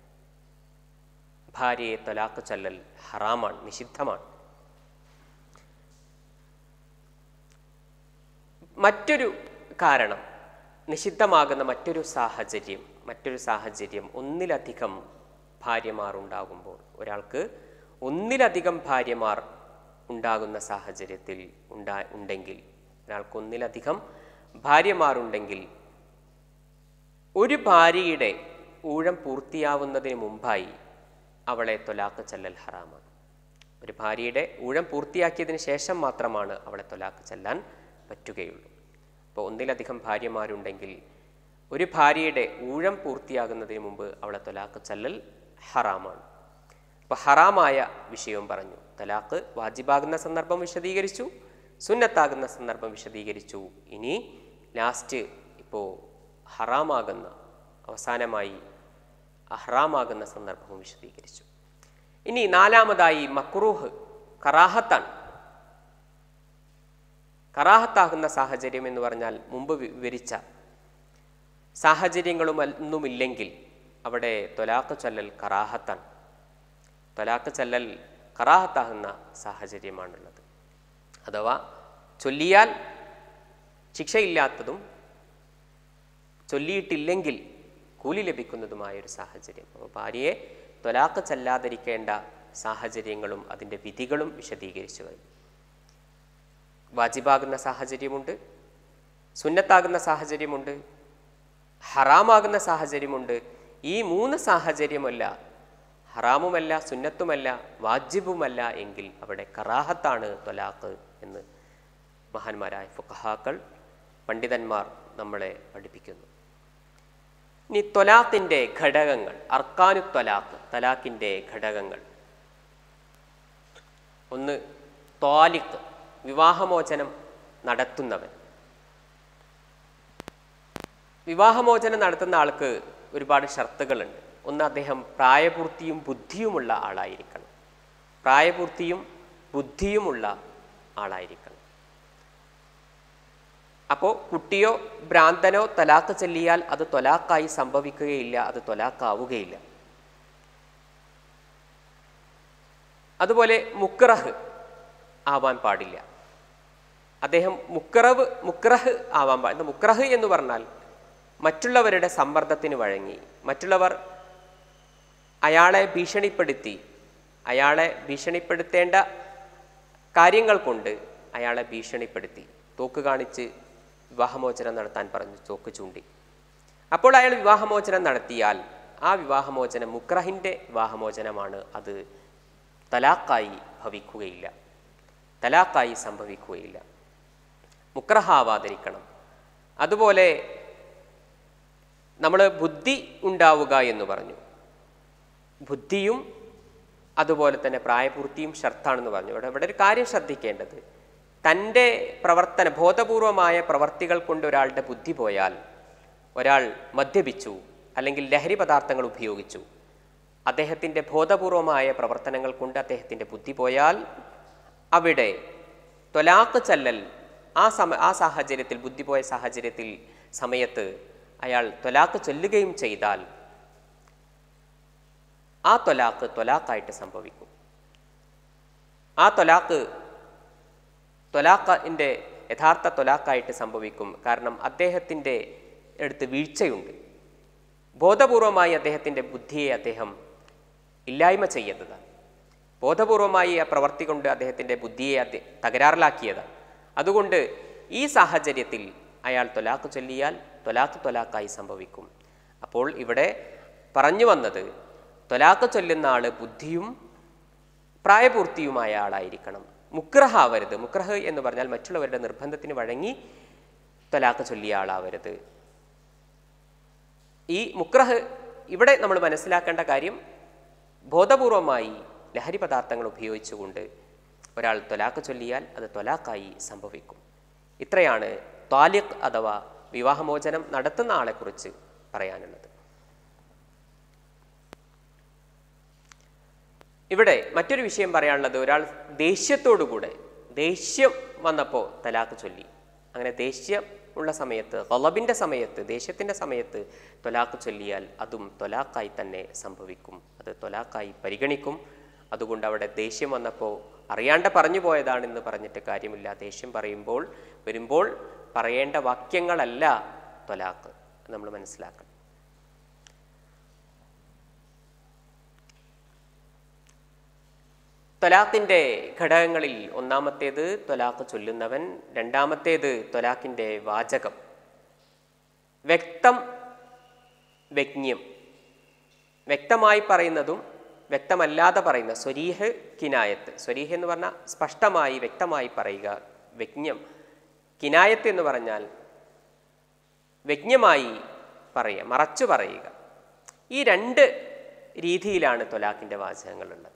ഭാര്യയെ തൊലാക്ക് ചൊല്ലൽ ഹറാമാണ് നിഷിദ്ധമാണ് മറ്റൊരു കാരണം നിഷിദ്ധമാകുന്ന മറ്റൊരു സാഹചര്യം മറ്റൊരു സാഹചര്യം ഒന്നിലധികം ഭാര്യമാർ ഉണ്ടാകുമ്പോൾ ഒരാൾക്ക് ഒന്നിലധികം ഭാര്യമാർ ഉണ്ടാകുന്ന സാഹചര്യത്തിൽ ഉണ്ടാ ഉണ്ടെങ്കിൽ ഒരാൾക്ക് ഒന്നിലധികം ഭാര്യമാരുണ്ടെങ്കിൽ ഒരു ഭാര്യയുടെ ഊഴം പൂർത്തിയാവുന്നതിന് മുമ്പായി അവളെ തൊലാക്ക് ചെല്ലൽ ഹറാമാണ് ഒരു ഭാര്യയുടെ ഊഴം പൂർത്തിയാക്കിയതിന് ശേഷം മാത്രമാണ് അവളെ തൊലാക്ക് ചെല്ലാൻ പറ്റുകയുള്ളൂ അപ്പോൾ ഒന്നിലധികം ഭാര്യമാരുണ്ടെങ്കിൽ ഒരു ഭാര്യയുടെ ഊഴം പൂർത്തിയാകുന്നതിന് മുമ്പ് അവളെ തൊലാക്ക് ചെല്ലൽ ഹറാമാണ് അപ്പോൾ ഹറാമായ വിഷയവും പറഞ്ഞു തലാക്ക് വാജിബാകുന്ന സന്ദർഭം വിശദീകരിച്ചു സുന്നത്താകുന്ന സന്ദർഭം വിശദീകരിച്ചു ഇനി ലാസ്റ്റ് ഇപ്പോൾ ഹറാമാകുന്ന അവസാനമായി അഹ്റാമാകുന്ന സന്ദർഭവും വിശദീകരിച്ചു ഇനി നാലാമതായി മക്രൂഹ് കറാഹത്താണ് കറാഹത്താകുന്ന സാഹചര്യം എന്ന് പറഞ്ഞാൽ മുമ്പ് വിവരിച്ച സാഹചര്യങ്ങളും ഒന്നുമില്ലെങ്കിൽ അവിടെ തൊലാക്ക് ചൊല്ലൽ കറാഹത്താണ് തൊലാക്ക് ചൊല്ലൽ കറാഹത്താകുന്ന സാഹചര്യമാണുള്ളത് അഥവാ ചൊല്ലിയാൽ ശിക്ഷയില്ലാത്തതും ചൊല്ലിയിട്ടില്ലെങ്കിൽ കൂലി ലഭിക്കുന്നതുമായ ഒരു സാഹചര്യം അപ്പോൾ ഭാര്യയെ ത്വലാക്ക് ചെല്ലാതിരിക്കേണ്ട സാഹചര്യങ്ങളും അതിൻ്റെ വിധികളും വിശദീകരിച്ചു കഴിഞ്ഞു വാജിബാകുന്ന സാഹചര്യമുണ്ട് സുന്നത്താകുന്ന സാഹചര്യമുണ്ട് ഹറാമാകുന്ന സാഹചര്യമുണ്ട് ഈ മൂന്ന് സാഹചര്യമല്ല ഹറാമുമല്ല സുന്നത്തുമല്ല വാജിബുമല്ല എങ്കിൽ അവിടെ കറാഹത്താണ് ത്വലാഖ് എന്ന് മഹാന്മാരായ ഫുഖഹാക്കൾ പണ്ഡിതന്മാർ നമ്മളെ പഠിപ്പിക്കുന്നു ഇനി ത്വലാഖിൻ്റെ ഘടകങ്ങൾ അർക്കാനു ത്വലാഖ് തലാഖിൻ്റെ ഘടകങ്ങൾ ഒന്ന് ത്വാലിഖ് വിവാഹമോചനം നടത്തുന്നവൻ വിവാഹമോചനം നടത്തുന്ന ആൾക്ക് ഒരുപാട് ഷർത്തുകളുണ്ട് ഒന്ന് അദ്ദേഹം പ്രായപൂർത്തിയും ബുദ്ധിയുമുള്ള ആളായിരിക്കണം പ്രായപൂർത്തിയും ബുദ്ധിയുമുള്ള ആളായിരിക്കണം അപ്പോൾ കുട്ടിയോ ഭ്രാന്തനോ തലാക്ക് ചെല്ലിയാൽ അത് തൊലാക്കായി സംഭവിക്കുകയില്ല അത് തൊലാക്കാവുകയില്ല അതുപോലെ മുക്രഹ് ആവാൻ പാടില്ല അദ്ദേഹം മുക്രവ് മുക്രഹ് ആവാൻ പാടില്ല മുക്രഹ് എന്ന് പറഞ്ഞാൽ മറ്റുള്ളവരുടെ സമ്മർദ്ദത്തിന് വഴങ്ങി മറ്റുള്ളവർ അയാളെ ഭീഷണിപ്പെടുത്തി അയാളെ ഭീഷണിപ്പെടുത്തേണ്ട കാര്യങ്ങൾ കൊണ്ട് അയാളെ ഭീഷണിപ്പെടുത്തി തോക്ക് കാണിച്ച് വിവാഹമോചനം നടത്താൻ പറഞ്ഞു തോക്ക് ചൂണ്ടി അപ്പോൾ അയാൾ വിവാഹമോചനം നടത്തിയാൽ ആ വിവാഹമോചനം മുക്രഹിൻ്റെ വിവാഹമോചനമാണ് അത് തലാക്കായി ഭവിക്കുകയില്ല തലാക്കായി സംഭവിക്കുകയില്ല മുക്രഹാവാതിരിക്കണം അതുപോലെ നമ്മൾ ബുദ്ധി ഉണ്ടാവുക എന്ന് പറഞ്ഞു ബുദ്ധിയും അതുപോലെ തന്നെ പ്രായപൂർത്തിയും ഷർത്താണെന്ന് പറഞ്ഞു ഇവിടെ ഇവിടെ ഒരു കാര്യം ശ്രദ്ധിക്കേണ്ടത് തൻ്റെ പ്രവർത്തന ബോധപൂർവമായ പ്രവർത്തികൾ കൊണ്ട് ഒരാളുടെ ബുദ്ധി പോയാൽ ഒരാൾ മദ്യപിച്ചു അല്ലെങ്കിൽ ലഹരി പദാർത്ഥങ്ങൾ ഉപയോഗിച്ചു അദ്ദേഹത്തിൻ്റെ ബോധപൂർവമായ പ്രവർത്തനങ്ങൾ കൊണ്ട് അദ്ദേഹത്തിൻ്റെ ബുദ്ധി പോയാൽ അവിടെ തൊലാക്ക് ചല്ലൽ ആ സമ ആ സാഹചര്യത്തിൽ ബുദ്ധി പോയ സാഹചര്യത്തിൽ സമയത്ത് അയാൾ ത്വലാക്ക് ചൊല്ലുകയും ചെയ്താൽ ആ ത്വലാക്ക് ത്വലാക്കായിട്ട് സംഭവിക്കും ആ ത്വലാക്ക് ത്വലാഖിൻ്റെ യഥാർത്ഥ ത്വലാക്കായിട്ട് സംഭവിക്കും കാരണം അദ്ദേഹത്തിൻ്റെ അടുത്ത് വീഴ്ചയുണ്ട് ബോധപൂർവമായി അദ്ദേഹത്തിൻ്റെ ബുദ്ധിയെ അദ്ദേഹം ഇല്ലായ്മ ചെയ്യുന്നതാണ് ബോധപൂർവമായി ആ പ്രവർത്തി കൊണ്ട് അദ്ദേഹത്തിൻ്റെ ബുദ്ധിയെ അദ്ദേ തകരാറിലാക്കിയതാണ് അതുകൊണ്ട് ഈ സാഹചര്യത്തിൽ അയാൾ ത്വലാക്ക് ചൊല്ലിയാൽ ത്വലാക്ക് ത്വലാക്കായി സംഭവിക്കും അപ്പോൾ ഇവിടെ പറഞ്ഞു വന്നത് ത്വലാക്ക് ചൊല്ലുന്ന ആൾ ബുദ്ധിയും പ്രായപൂർത്തിയുമായ ആളായിരിക്കണം മുക്രഹ ആവരുത് മുക്രഹ് എന്ന് പറഞ്ഞാൽ മറ്റുള്ളവരുടെ നിർബന്ധത്തിന് വഴങ്ങി ത്വലാക്ക് ചൊല്ലിയ ആളാവരുത് ഈ മുക്രഹ് ഇവിടെ നമ്മൾ മനസ്സിലാക്കേണ്ട കാര്യം ബോധപൂർവമായി ലഹരി പദാർത്ഥങ്ങൾ ഉപയോഗിച്ചുകൊണ്ട് ഒരാൾ ത്വലാക്ക് ചൊല്ലിയാൽ അത് ത്വലാക്കായി സംഭവിക്കും ഇത്രയാണ് ത്വാലിഖ് അഥവാ വിവാഹമോചനം നടത്തുന്ന ആളെക്കുറിച്ച് പറയാനുള്ളത് ഇവിടെ മറ്റൊരു വിഷയം പറയാനുള്ളത് ഒരാൾ ദേഷ്യത്തോടുകൂടെ ദേഷ്യം വന്നപ്പോൾ തലാക്ക് ചൊല്ലി അങ്ങനെ ദേഷ്യം ഉള്ള സമയത്ത് ഗളബിൻ്റെ സമയത്ത് ദേഷ്യത്തിൻ്റെ സമയത്ത് തൊലാക്ക് ചൊല്ലിയാൽ അതും തൊലാക്കായി തന്നെ സംഭവിക്കും അത് തൊലാക്കായി പരിഗണിക്കും അതുകൊണ്ട് അവിടെ ദേഷ്യം വന്നപ്പോൾ അറിയാണ്ട് പറഞ്ഞു പോയതാണെന്ന് പറഞ്ഞിട്ട് കാര്യമില്ല ദേഷ്യം പറയുമ്പോൾ വരുമ്പോൾ പറയേണ്ട വാക്യങ്ങളല്ല തൊലാക്ക് നമ്മൾ മനസ്സിലാക്കണം ത്വലാഖിൻ്റെ ഘടകങ്ങളിൽ ഒന്നാമത്തേത് ത്വലാഖ് ചൊല്ലുന്നവൻ രണ്ടാമത്തേത് ത്വലാഖിൻ്റെ വാചകം വ്യക്തം വ്യജ്ഞം വ്യക്തമായി പറയുന്നതും വ്യക്തമല്ലാതെ പറയുന്ന സ്വരീഹ് കിനായത്ത് സ്വരീഹ് എന്ന് പറഞ്ഞാൽ സ്പഷ്ടമായി വ്യക്തമായി പറയുക വ്യജ്ഞം കിനായത്ത് എന്ന് പറഞ്ഞാൽ വ്യജ്ഞമായി പറയുക മറച്ചു പറയുക ഈ രണ്ട് രീതിയിലാണ് ത്വലാഖിൻ്റെ വാചകങ്ങളുള്ളത്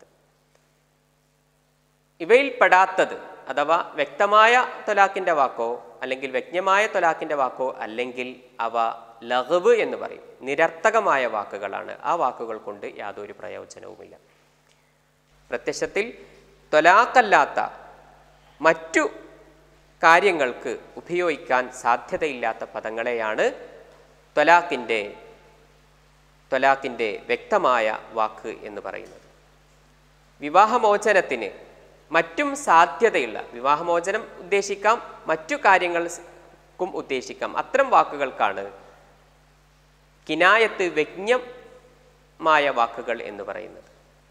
ഇവയിൽ പെടാത്തത് അഥവാ വ്യക്തമായ തൊലാക്കിൻ്റെ വാക്കോ അല്ലെങ്കിൽ വ്യജ്ഞമായ തൊലാക്കിൻ്റെ വാക്കോ അല്ലെങ്കിൽ അവ ലഘവ് എന്ന് പറയും നിരർത്ഥകമായ വാക്കുകളാണ് ആ വാക്കുകൾ കൊണ്ട് യാതൊരു പ്രയോജനവുമില്ല പ്രത്യക്ഷത്തിൽ തൊലാക്കല്ലാത്ത മറ്റു കാര്യങ്ങൾക്ക് ഉപയോഗിക്കാൻ സാധ്യതയില്ലാത്ത പദങ്ങളെയാണ് തൊലാക്കിൻ്റെ തൊലാക്കിൻ്റെ വ്യക്തമായ വാക്ക് എന്ന് പറയുന്നത് വിവാഹമോചനത്തിന് മറ്റും സാധ്യതയുള്ള വിവാഹമോചനം ഉദ്ദേശിക്കാം മറ്റു കാര്യങ്ങൾക്കും ഉദ്ദേശിക്കാം അത്തരം വാക്കുകൾക്കാണ് കിനായത്ത് വ്യജ്ഞമായ വാക്കുകൾ എന്ന് പറയുന്നത്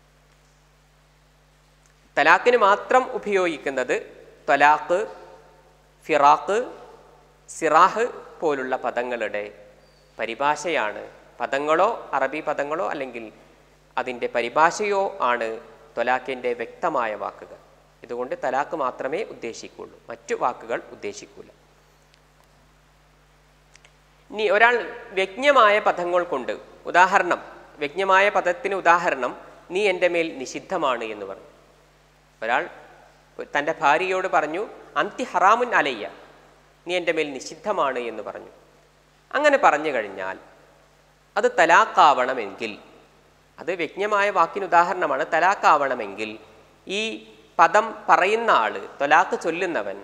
തലാഖിന് മാത്രം ഉപയോഗിക്കുന്നത് ത്വലാഖ് ഫിറാഖ് സിറാഹ് പോലുള്ള പദങ്ങളുടെ പരിഭാഷയാണ് പദങ്ങളോ അറബി പദങ്ങളോ അല്ലെങ്കിൽ അതിൻ്റെ പരിഭാഷയോ ആണ് ത്വലാഖിൻ്റെ വ്യക്തമായ വാക്കുകൾ ഇതുകൊണ്ട് തലാഖ് മാത്രമേ ഉദ്ദേശിക്കുള്ളൂ മറ്റു വാക്കുകൾ ഉദ്ദേശിക്കൂല ഇനി ഒരാൾ വ്യജ്ഞമായ പദങ്ങൾ കൊണ്ട് ഉദാഹരണം വ്യജ്ഞമായ പദത്തിന് ഉദാഹരണം നീ എൻ്റെ മേൽ നിഷിദ്ധമാണ് എന്ന് പറഞ്ഞു ഒരാൾ തൻ്റെ ഭാര്യയോട് പറഞ്ഞു അന്തി ഹറാമുൻ അലയ്യ നീ എൻ്റെ മേൽ നിഷിദ്ധമാണ് എന്ന് പറഞ്ഞു അങ്ങനെ പറഞ്ഞു കഴിഞ്ഞാൽ അത് തലാക്കാവണമെങ്കിൽ അത് വ്യജ്ഞമായ വാക്കിന് ഉദാഹരണമാണ് തലാക്കാവണമെങ്കിൽ ഈ പദം പറയുന്ന ആള് തൊലാക്ക് ചൊല്ലുന്നവൻ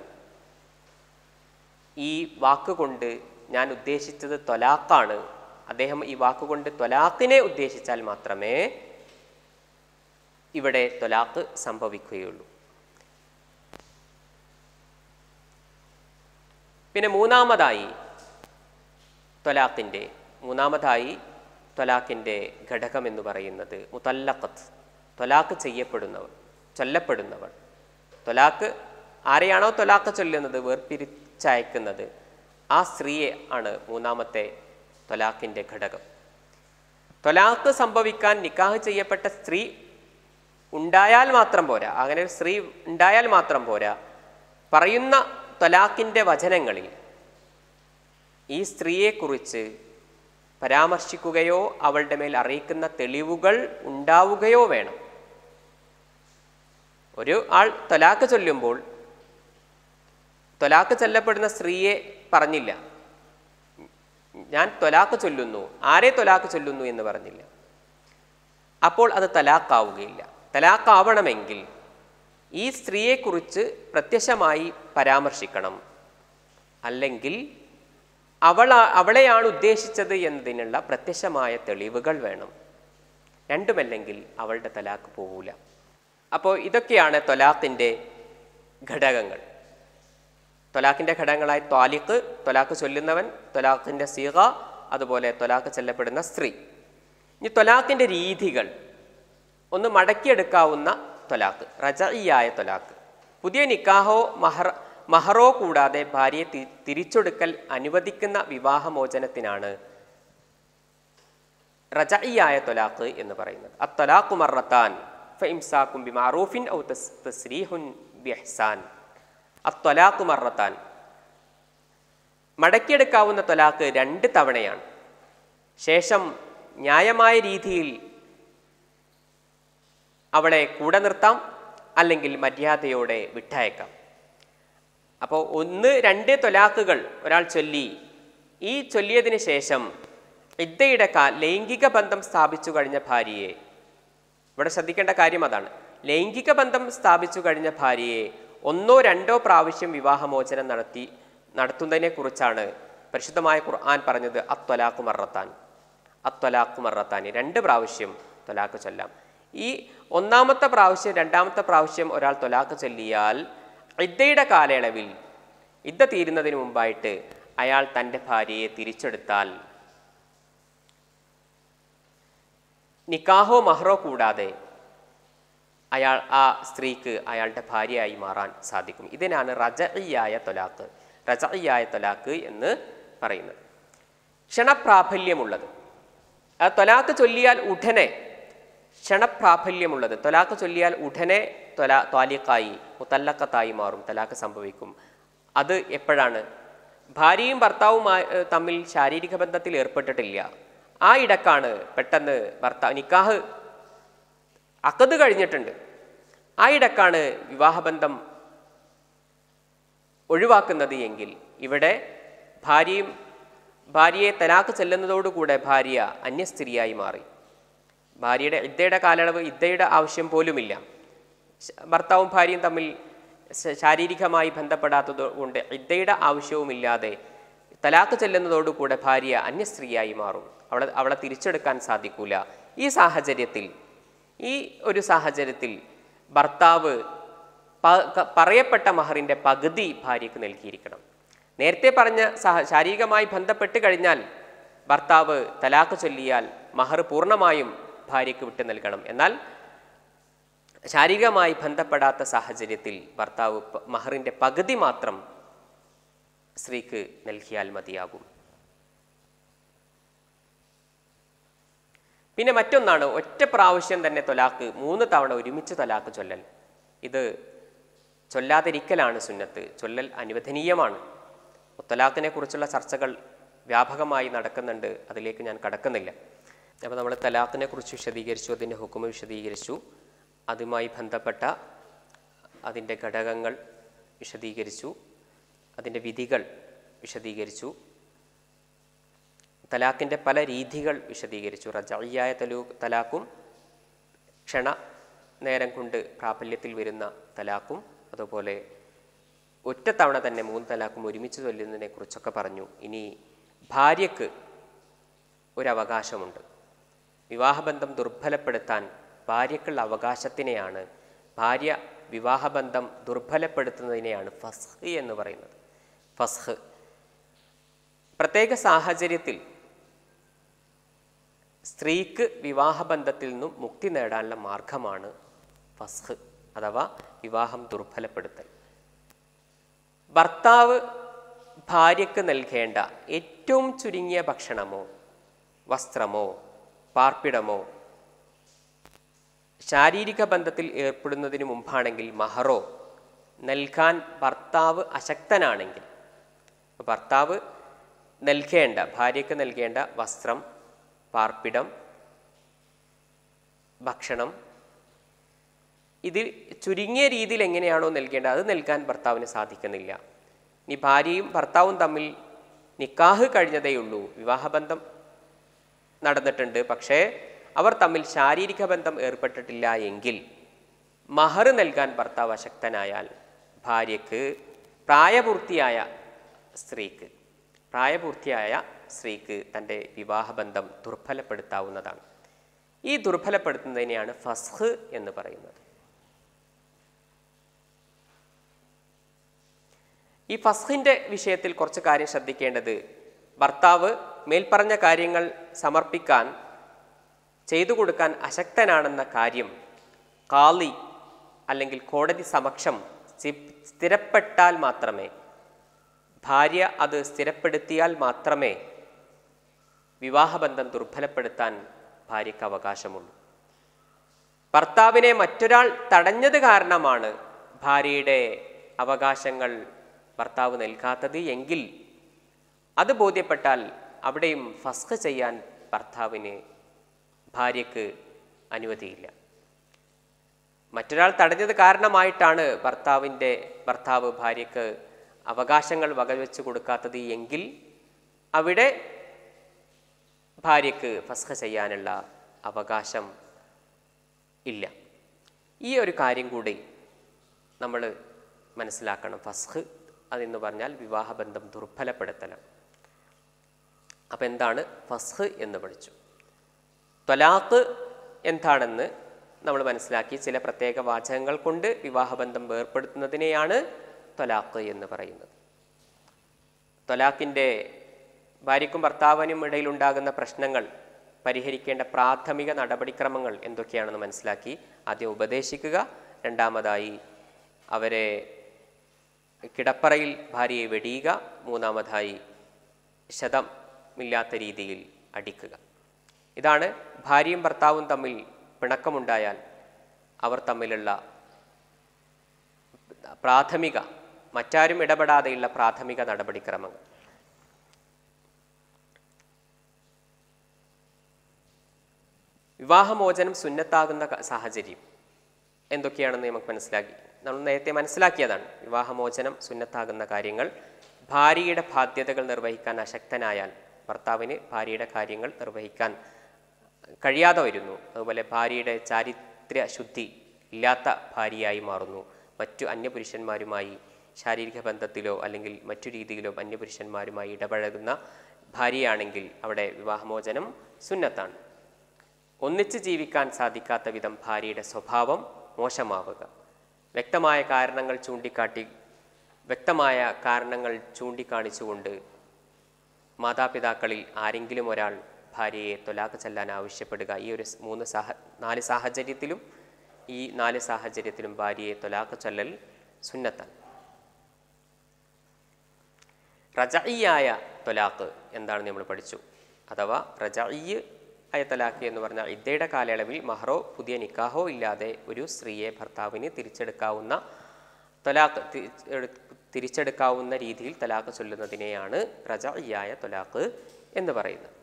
ഈ വാക്കുകൊണ്ട് ഞാൻ ഉദ്ദേശിച്ചത് തൊലാക്കാണ് അദ്ദേഹം ഈ വാക്കുകൊണ്ട് തൊലാക്കിനെ ഉദ്ദേശിച്ചാൽ മാത്രമേ ഇവിടെ തൊലാക്ക് സംഭവിക്കുകയുള്ളൂ പിന്നെ മൂന്നാമതായി തൊലാഖിൻ്റെ മൂന്നാമതായി തൊലാഖിൻ്റെ ഘടകം എന്ന് പറയുന്നത് മുത്തല്ലഖത്ത് തൊലാക്ക് ചെയ്യപ്പെടുന്നവർ ചൊല്ലപ്പെടുന്നവർ തൊലാക്ക് ആരെയാണോ തൊലാക്ക് ചൊല്ലുന്നത് വേർപിരിച്ചയക്കുന്നത് ആ സ്ത്രീയെ ആണ് മൂന്നാമത്തെ തൊലാഖിൻ്റെ ഘടകം തൊലാക്ക് സംഭവിക്കാൻ നിക്കാഹ് ചെയ്യപ്പെട്ട സ്ത്രീ ഉണ്ടായാൽ മാത്രം പോരാ അങ്ങനെ ഒരു സ്ത്രീ ഉണ്ടായാൽ മാത്രം പോരാ പറയുന്ന തൊലാക്കിൻ്റെ വചനങ്ങളിൽ ഈ സ്ത്രീയെക്കുറിച്ച് പരാമർശിക്കുകയോ അവളുടെ മേൽ അറിയിക്കുന്ന തെളിവുകൾ ഉണ്ടാവുകയോ വേണം ഒരു ആൾ തൊലാക്ക് ചൊല്ലുമ്പോൾ തൊലാക്ക് ചൊല്ലപ്പെടുന്ന സ്ത്രീയെ പറഞ്ഞില്ല ഞാൻ തൊലാക്ക് ചൊല്ലുന്നു ആരെ തൊലാക്ക് ചൊല്ലുന്നു എന്ന് പറഞ്ഞില്ല അപ്പോൾ അത് തലാക്കാവുകയില്ല തലാക്കാവണമെങ്കിൽ ഈ സ്ത്രീയെക്കുറിച്ച് പ്രത്യക്ഷമായി പരാമർശിക്കണം അല്ലെങ്കിൽ അവൾ അവളെയാണ് ഉദ്ദേശിച്ചത് എന്നതിനുള്ള പ്രത്യക്ഷമായ തെളിവുകൾ വേണം രണ്ടുമല്ലെങ്കിൽ അവളുടെ തലാക്ക് പോകൂല അപ്പോൾ ഇതൊക്കെയാണ് തൊലാഖിൻ്റെ ഘടകങ്ങൾ തൊലാഖിൻ്റെ ഘടകങ്ങളായി ത്വാലിഖ് തൊലാഖ് ചൊല്ലുന്നവൻ തൊലാഖിൻ്റെ സീഗ അതുപോലെ തൊലാഖ് ചെല്ലപ്പെടുന്ന സ്ത്രീ ഇനി തൊലാഖിൻ്റെ രീതികൾ ഒന്ന് മടക്കിയെടുക്കാവുന്ന തൊലാഖ് റജഇയായ തൊലാഖ് പുതിയ നിക്കാഹോ മഹർ മഹറോ കൂടാതെ ഭാര്യയെ തി തിരിച്ചൊടുക്കൽ അനുവദിക്കുന്ന വിവാഹമോചനത്തിനാണ് റജഇയായ തൊലാഖ് എന്ന് പറയുന്നത് അത്തൊലാഖു മറത്താൻ ഫഇംസാക്കും ബിമാറൂഫിൻ ഔ തസ് തസ്രീഹുൻ ബിഹ്സാൻ അത്തൊലാഖു മറത്താൻ മടക്കിയെടുക്കാവുന്ന തൊലാഖ് രണ്ട് തവണയാണ് ശേഷം ന്യായമായ രീതിയിൽ അവളെ കൂടെ നിർത്താം അല്ലെങ്കിൽ മര്യാദയോടെ വിട്ടയക്കാം അപ്പോൾ ഒന്ന് രണ്ട് തൊലാക്കുകൾ ഒരാൾ ചൊല്ലി ഈ ചൊല്ലിയതിന് ശേഷം ഇദ്ദയുടെ കാ ലൈംഗിക ബന്ധം സ്ഥാപിച്ചു കഴിഞ്ഞ ഭാര്യയെ ഇവിടെ ശ്രദ്ധിക്കേണ്ട കാര്യം അതാണ് ലൈംഗിക ബന്ധം സ്ഥാപിച്ചു കഴിഞ്ഞ ഭാര്യയെ ഒന്നോ രണ്ടോ പ്രാവശ്യം വിവാഹമോചനം നടത്തി നടത്തുന്നതിനെ കുറിച്ചാണ് പരിശുദ്ധമായ ഖുർആൻ പറഞ്ഞത് അത്വലാഖു മറത്താൻ അത്വലാഖു മറത്താൻ രണ്ട് പ്രാവശ്യം തൊലാക്ക് ചൊല്ലാം ഈ ഒന്നാമത്തെ പ്രാവശ്യം രണ്ടാമത്തെ പ്രാവശ്യം ഒരാൾ തൊലാക്ക് ചൊല്ലിയാൽ ഇദ്ദയുടെ കാലയളവിൽ ഇദ്ദ തീരുന്നതിന് മുമ്പായിട്ട് അയാൾ തൻ്റെ ഭാര്യയെ തിരിച്ചെടുത്താൽ നിക്കാഹോ മഹറോ കൂടാതെ അയാൾ ആ സ്ത്രീക്ക് അയാളുടെ ഭാര്യയായി മാറാൻ സാധിക്കും ഇതിനാണ് റജഇയായ തൊലാക്ക് റജഇയായ തൊലാക്ക് എന്ന് പറയുന്നത് ക്ഷണപ്രാബല്യമുള്ളത് ആ തൊലാക്ക് ചൊല്ലിയാൽ ഉടനെ ക്ഷണപ്രാബല്യമുള്ളത് തൊലാക്ക് ചൊല്ലിയാൽ ഉടനെ തൊലാ ത്വാലിക്കായി മുത്തല്ലക്കത്തായി മാറും തലാക്ക് സംഭവിക്കും അത് എപ്പോഴാണ് ഭാര്യയും ഭർത്താവുമായി ഏഹ്, തമ്മിൽ ശാരീരിക ബന്ധത്തിൽ ഏർപ്പെട്ടിട്ടില്ല ആ ഇടക്കാണ് പെട്ടെന്ന് ഭർത്താവ് നിക്കാഹ് അക്കത് കഴിഞ്ഞിട്ടുണ്ട് ആ ഇടക്കാണ് വിവാഹബന്ധം ഒഴിവാക്കുന്നത് എങ്കിൽ ഇവിടെ ഭാര്യയും ഭാര്യയെ തലാക്ക് ചെല്ലുന്നതോടുകൂടെ ഭാര്യ അന്യസ്ത്രീയായി മാറി ഭാര്യയുടെ ഇദ്ദയുടെ കാലയളവ് ഇദ്ദയുടെ ആവശ്യം പോലുമില്ല ശ- ഭർത്താവും ഭാര്യയും തമ്മിൽ ശ- ശാരീരികമായി ബന്ധപ്പെടാത്തത് കൊണ്ട് ഇദ്ദയുടെ ആവശ്യവുമില്ലാതെ തലാക്ക് ചെല്ലുന്നതോടുകൂടെ ഭാര്യ അന്യസ്ത്രീയായി മാറും അവളെ അവളെ തിരിച്ചെടുക്കാൻ സാധിക്കൂല ഈ സാഹചര്യത്തിൽ ഈ ഒരു സാഹചര്യത്തിൽ ഭർത്താവ് പ- ക- പറയപ്പെട്ട മഹറിൻ്റെ പകുതി ഭാര്യയ്ക്ക് നൽകിയിരിക്കണം നേരത്തെ പറഞ്ഞ സഹ ശാരീരികമായി ബന്ധപ്പെട്ട് കഴിഞ്ഞാൽ ഭർത്താവ് തലാക്ക് ചൊല്ലിയാൽ മഹർ പൂർണ്ണമായും ഭാര്യയ്ക്ക് വിട്ടു നൽകണം എന്നാൽ ശാരീരികമായി ബന്ധപ്പെടാത്ത സാഹചര്യത്തിൽ ഭർത്താവ് പ- മഹറിൻ്റെ പകുതി മാത്രം സ്ത്രീക്ക് നൽകിയാൽ മതിയാകും പിന്നെ മറ്റൊന്നാണ് ഒറ്റ പ്രാവശ്യം തന്നെ തൊലാക്ക് മൂന്ന് തവണ ഒരുമിച്ച് തൊലാക്ക് ചൊല്ലൽ ഇത് ചൊല്ലാതിരിക്കലാണ് സുന്നത്ത് ചൊല്ലൽ അനുവദനീയമാണ് മുത്തലാഖിനെ കുറിച്ചുള്ള ചർച്ചകൾ വ്യാപകമായി നടക്കുന്നുണ്ട് അതിലേക്ക് ഞാൻ കടക്കുന്നില്ല അപ്പോൾ നമ്മൾ തലാഖിനെ കുറിച്ച് വിശദീകരിച്ചു അതിൻ്റെ ഹുക്കുമ വിശദീകരിച്ചു അതുമായി ബന്ധപ്പെട്ട അതിൻ്റെ ഘടകങ്ങൾ വിശദീകരിച്ചു അതിൻ്റെ വിധികൾ വിശദീകരിച്ചു തലാഖിൻ്റെ പല രീതികൾ വിശദീകരിച്ചു റജയ്യായ തലൂ തലാഖും ക്ഷണ നേരം കൊണ്ട് പ്രാബല്യത്തിൽ വരുന്ന തലാഖും അതുപോലെ ഒറ്റ തവണ തന്നെ മൂന്ന് തലാഖും ഒരുമിച്ച് ചൊല്ലുന്നതിനെ കുറിച്ചൊക്കെ പറഞ്ഞു ഇനി ഭാര്യയ്ക്ക് ഒരവകാശമുണ്ട് വിവാഹബന്ധം ദുർബലപ്പെടുത്താൻ ഭാര്യയ്ക്കുള്ള അവകാശത്തിനെയാണ് ഭാര്യ വിവാഹബന്ധം ദുർബലപ്പെടുത്തുന്നതിനെയാണ് ഫസ്ഹ് എന്ന് പറയുന്നത് ഫസ്ഹ് പ്രത്യേക സാഹചര്യത്തിൽ സ്ത്രീക്ക് വിവാഹബന്ധത്തിൽ നിന്നും മുക്തി നേടാനുള്ള മാർഗമാണ് ഫസ്ഹ് അഥവാ വിവാഹം ദുർബലപ്പെടുത്തൽ ഭർത്താവ് ഭാര്യയ്ക്ക് നൽകേണ്ട ഏറ്റവും ചുരുങ്ങിയ ഭക്ഷണമോ വസ്ത്രമോ പാർപ്പിടമോ ശാരീരിക ബന്ധത്തിൽ ഏർപ്പെടുന്നതിന് മുമ്പാണെങ്കിൽ മഹറോ നൽകാൻ ഭർത്താവ് അശക്തനാണെങ്കിൽ ഭർത്താവ് നൽകേണ്ട ഭാര്യയ്ക്ക് നൽകേണ്ട വസ്ത്രം പാർപ്പിടം ഭക്ഷണം ഇത് ചുരുങ്ങിയ രീതിയിൽ എങ്ങനെയാണോ നൽകേണ്ടത് അത് നൽകാൻ ഭർത്താവിന് സാധിക്കുന്നില്ല ഇനി ഭാര്യയും ഭർത്താവും തമ്മിൽ നിക്കാഹ് കഴിഞ്ഞതേയുള്ളൂ വിവാഹബന്ധം നടന്നിട്ടുണ്ട് പക്ഷേ അവർ തമ്മിൽ ശാരീരിക ബന്ധം ഏർപ്പെട്ടിട്ടില്ല എങ്കിൽ മഹർ നൽകാൻ ഭർത്താവ് അശക്തനായാൽ ഭാര്യയ്ക്ക് പ്രായപൂർത്തിയായ സ്ത്രീക്ക് പ്രായപൂർത്തിയായ സ്ത്രീക്ക് തൻ്റെ വിവാഹബന്ധം ദുർബലപ്പെടുത്താവുന്നതാണ് ഈ ദുർബലപ്പെടുത്തുന്നതിനെയാണ് ഫസ്ഹ് എന്ന് പറയുന്നത് ഈ ഫസ്ഹിൻ്റെ വിഷയത്തിൽ കുറച്ച് കാര്യം ശ്രദ്ധിക്കേണ്ടത് ഭർത്താവ് മേൽപ്പറഞ്ഞ കാര്യങ്ങൾ സമർപ്പിക്കാൻ ചെയ്തു കൊടുക്കാൻ അശക്തനാണെന്ന കാര്യം കാളി അല്ലെങ്കിൽ കോടതി സമക്ഷം സ്ഥി- സ്ഥിരപ്പെട്ടാൽ മാത്രമേ ഭാര്യ അത് സ്ഥിരപ്പെടുത്തിയാൽ മാത്രമേ വിവാഹബന്ധം ദുർബലപ്പെടുത്താൻ ഭാര്യയ്ക്ക് അവകാശമുള്ളൂ ഭർത്താവിനെ മറ്റൊരാൾ തടഞ്ഞത് കാരണമാണ് ഭാര്യയുടെ അവകാശങ്ങൾ ഭർത്താവ് നൽകാത്തത് എങ്കിൽ അത് ബോധ്യപ്പെട്ടാൽ അവിടെയും ഫസ്ഖ് ചെയ്യാൻ ഭർത്താവിന് ഭാര്യയ്ക്ക് അനുമതിയില്ല മറ്റൊരാൾ തടഞ്ഞത് കാരണമായിട്ടാണ് ഭർത്താവിൻ്റെ ഭർത്താവ് ഭാര്യയ്ക്ക് അവകാശങ്ങൾ വകവെച്ച് കൊടുക്കാത്തത് എങ്കിൽ അവിടെ ഭാര്യയ്ക്ക് ഫസ്ഖ ചെയ്യാനുള്ള അവകാശം ഇല്ല ഈ ഒരു കാര്യം കൂടി നമ്മൾ മനസ്സിലാക്കണം ഫസ്ഖ് അതെന്ന് പറഞ്ഞാൽ വിവാഹബന്ധം ദുർബലപ്പെടുത്തലാണ് അപ്പം എന്താണ് ഫസ്ഖ് എന്ന് പഠിച്ചു ത്വലാഖ് എന്താണെന്ന് നമ്മൾ മനസ്സിലാക്കി ചില പ്രത്യേക വാചകങ്ങൾ കൊണ്ട് വിവാഹബന്ധം വേർപ്പെടുത്തുന്നതിനെയാണ് ത്വലാഖ് എന്ന് പറയുന്നത് ത്വലാഖിൻ്റെ ഭാര്യയ്ക്കും ഭർത്താവിനും ഇടയിലുണ്ടാകുന്ന പ്രശ്നങ്ങൾ പരിഹരിക്കേണ്ട പ്രാഥമിക നടപടിക്രമങ്ങൾ എന്തൊക്കെയാണെന്ന് മനസ്സിലാക്കി ആദ്യം ഉപദേശിക്കുക രണ്ടാമതായി അവരെ കിടപ്പറയിൽ ഭാര്യയെ വെടിയുക മൂന്നാമതായി ശതം ഇല്ലാത്ത രീതിയിൽ അടിക്കുക ഇതാണ് ഭാര്യയും ഭർത്താവും തമ്മിൽ പിണക്കമുണ്ടായാൽ അവർ തമ്മിലുള്ള പ്രാഥമിക മറ്റാരും ഇടപെടാതെയുള്ള പ്രാഥമിക നടപടിക്രമങ്ങൾ വിവാഹമോചനം സുന്നത്താകുന്ന ക- സാഹചര്യം എന്തൊക്കെയാണെന്ന് നമുക്ക് മനസ്സിലാക്കി നമ്മൾ നേരത്തെ മനസ്സിലാക്കിയതാണ് വിവാഹമോചനം സുന്നത്താകുന്ന കാര്യങ്ങൾ ഭാര്യയുടെ ബാധ്യതകൾ നിർവഹിക്കാൻ അശക്തനായാൽ ഭർത്താവിന് ഭാര്യയുടെ കാര്യങ്ങൾ നിർവഹിക്കാൻ കഴിയാതെ വരുന്നു അതുപോലെ ഭാര്യയുടെ ചാരിത്ര്യ ശുദ്ധി ഇല്ലാത്ത ഭാര്യയായി മാറുന്നു മറ്റു അന്യപുരുഷന്മാരുമായി ശാരീരിക ബന്ധത്തിലോ അല്ലെങ്കിൽ മറ്റു രീതിയിലോ അന്യപുരുഷന്മാരുമായി ഇടപഴകുന്ന ഭാര്യയാണെങ്കിൽ അവിടെ വിവാഹമോചനം സുന്നത്താണ് ഒന്നിച്ച് ജീവിക്കാൻ സാധിക്കാത്ത വിധം ഭാര്യയുടെ സ്വഭാവം മോശമാവുക വ്യക്തമായ കാരണങ്ങൾ ചൂണ്ടിക്കാട്ടി വ്യക്തമായ കാരണങ്ങൾ ചൂണ്ടിക്കാണിച്ചുകൊണ്ട് മാതാപിതാക്കളിൽ ആരെങ്കിലും ഒരാൾ ഭാര്യയെ തൊലാക്ക് ചെല്ലാൻ ആവശ്യപ്പെടുക ഈ ഒരു സ് മൂന്ന് സാഹ നാല് സാഹചര്യത്തിലും ഈ നാല് സാഹചര്യത്തിലും ഭാര്യയെ തൊലാക്ക് ചൊല്ലൽ സുന്നത്താണ് റജഇയായ തൊലാക്ക് എന്താണ് നമ്മൾ പഠിച്ചു അഥവാ റജഇയ് ആയ തലാഖ് എന്ന് പറഞ്ഞാൽ ഇദ്ദയുടെ കാലയളവിൽ മഹറോ പുതിയ നിക്കാഹോ ഇല്ലാതെ ഒരു സ്ത്രീയെ ഭർത്താവിന് തിരിച്ചെടുക്കാവുന്ന തൊലാഖ് തിരിച്ചെടു- തിരിച്ചെടുക്കാവുന്ന രീതിയിൽ തലാഖ് ചൊല്ലുന്നതിനെയാണ് റജഇയായ തൊലാഖ് എന്ന് പറയുന്നത്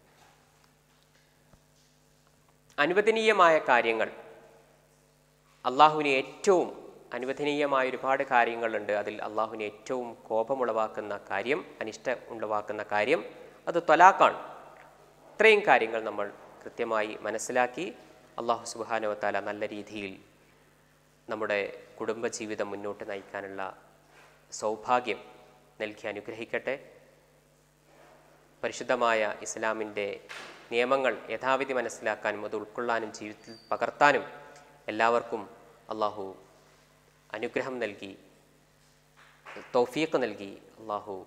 അനുവദനീയമായ കാര്യങ്ങൾ അള്ളാഹുവിന് ഏറ്റവും അനുവദനീയമായ ഒരുപാട് കാര്യങ്ങളുണ്ട് അതിൽ അള്ളാഹുവിന് ഏറ്റവും കോപമുളവാക്കുന്ന കാര്യം അനിഷ്ടം ഉളവാക്കുന്ന കാര്യം അത് ത്വലാഖാണ് ഇത്രയും കാര്യങ്ങൾ നമ്മൾ കൃത്യമായി മനസ്സിലാക്കി അള്ളാഹു സുബാനുവത്താല നല്ല രീതിയിൽ നമ്മുടെ കുടുംബജീവിതം മുന്നോട്ട് നയിക്കാനുള്ള സൗഭാഗ്യം നൽകി അനുഗ്രഹിക്കട്ടെ പരിശുദ്ധമായ ഇസ്ലാമിൻ്റെ നിയമങ്ങൾ യഥാവിധി മനസ്സിലാക്കാനും അത് ഉൾക്കൊള്ളാനും ജീവിതത്തിൽ പകർത്താനും എല്ലാവർക്കും അള്ളാഹു അനുഗ്രഹം നൽകി തൗഫീഖ് നൽകി അള്ളാഹു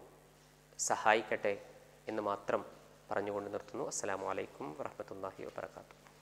സഹായിക്കട്ടെ എന്ന് മാത്രം പറഞ്ഞുകൊണ്ട് നിർത്തുന്നു അസ്സലാമു അലൈക്കും വറഹ്മത്തുള്ളാഹി വബറകാതുഹു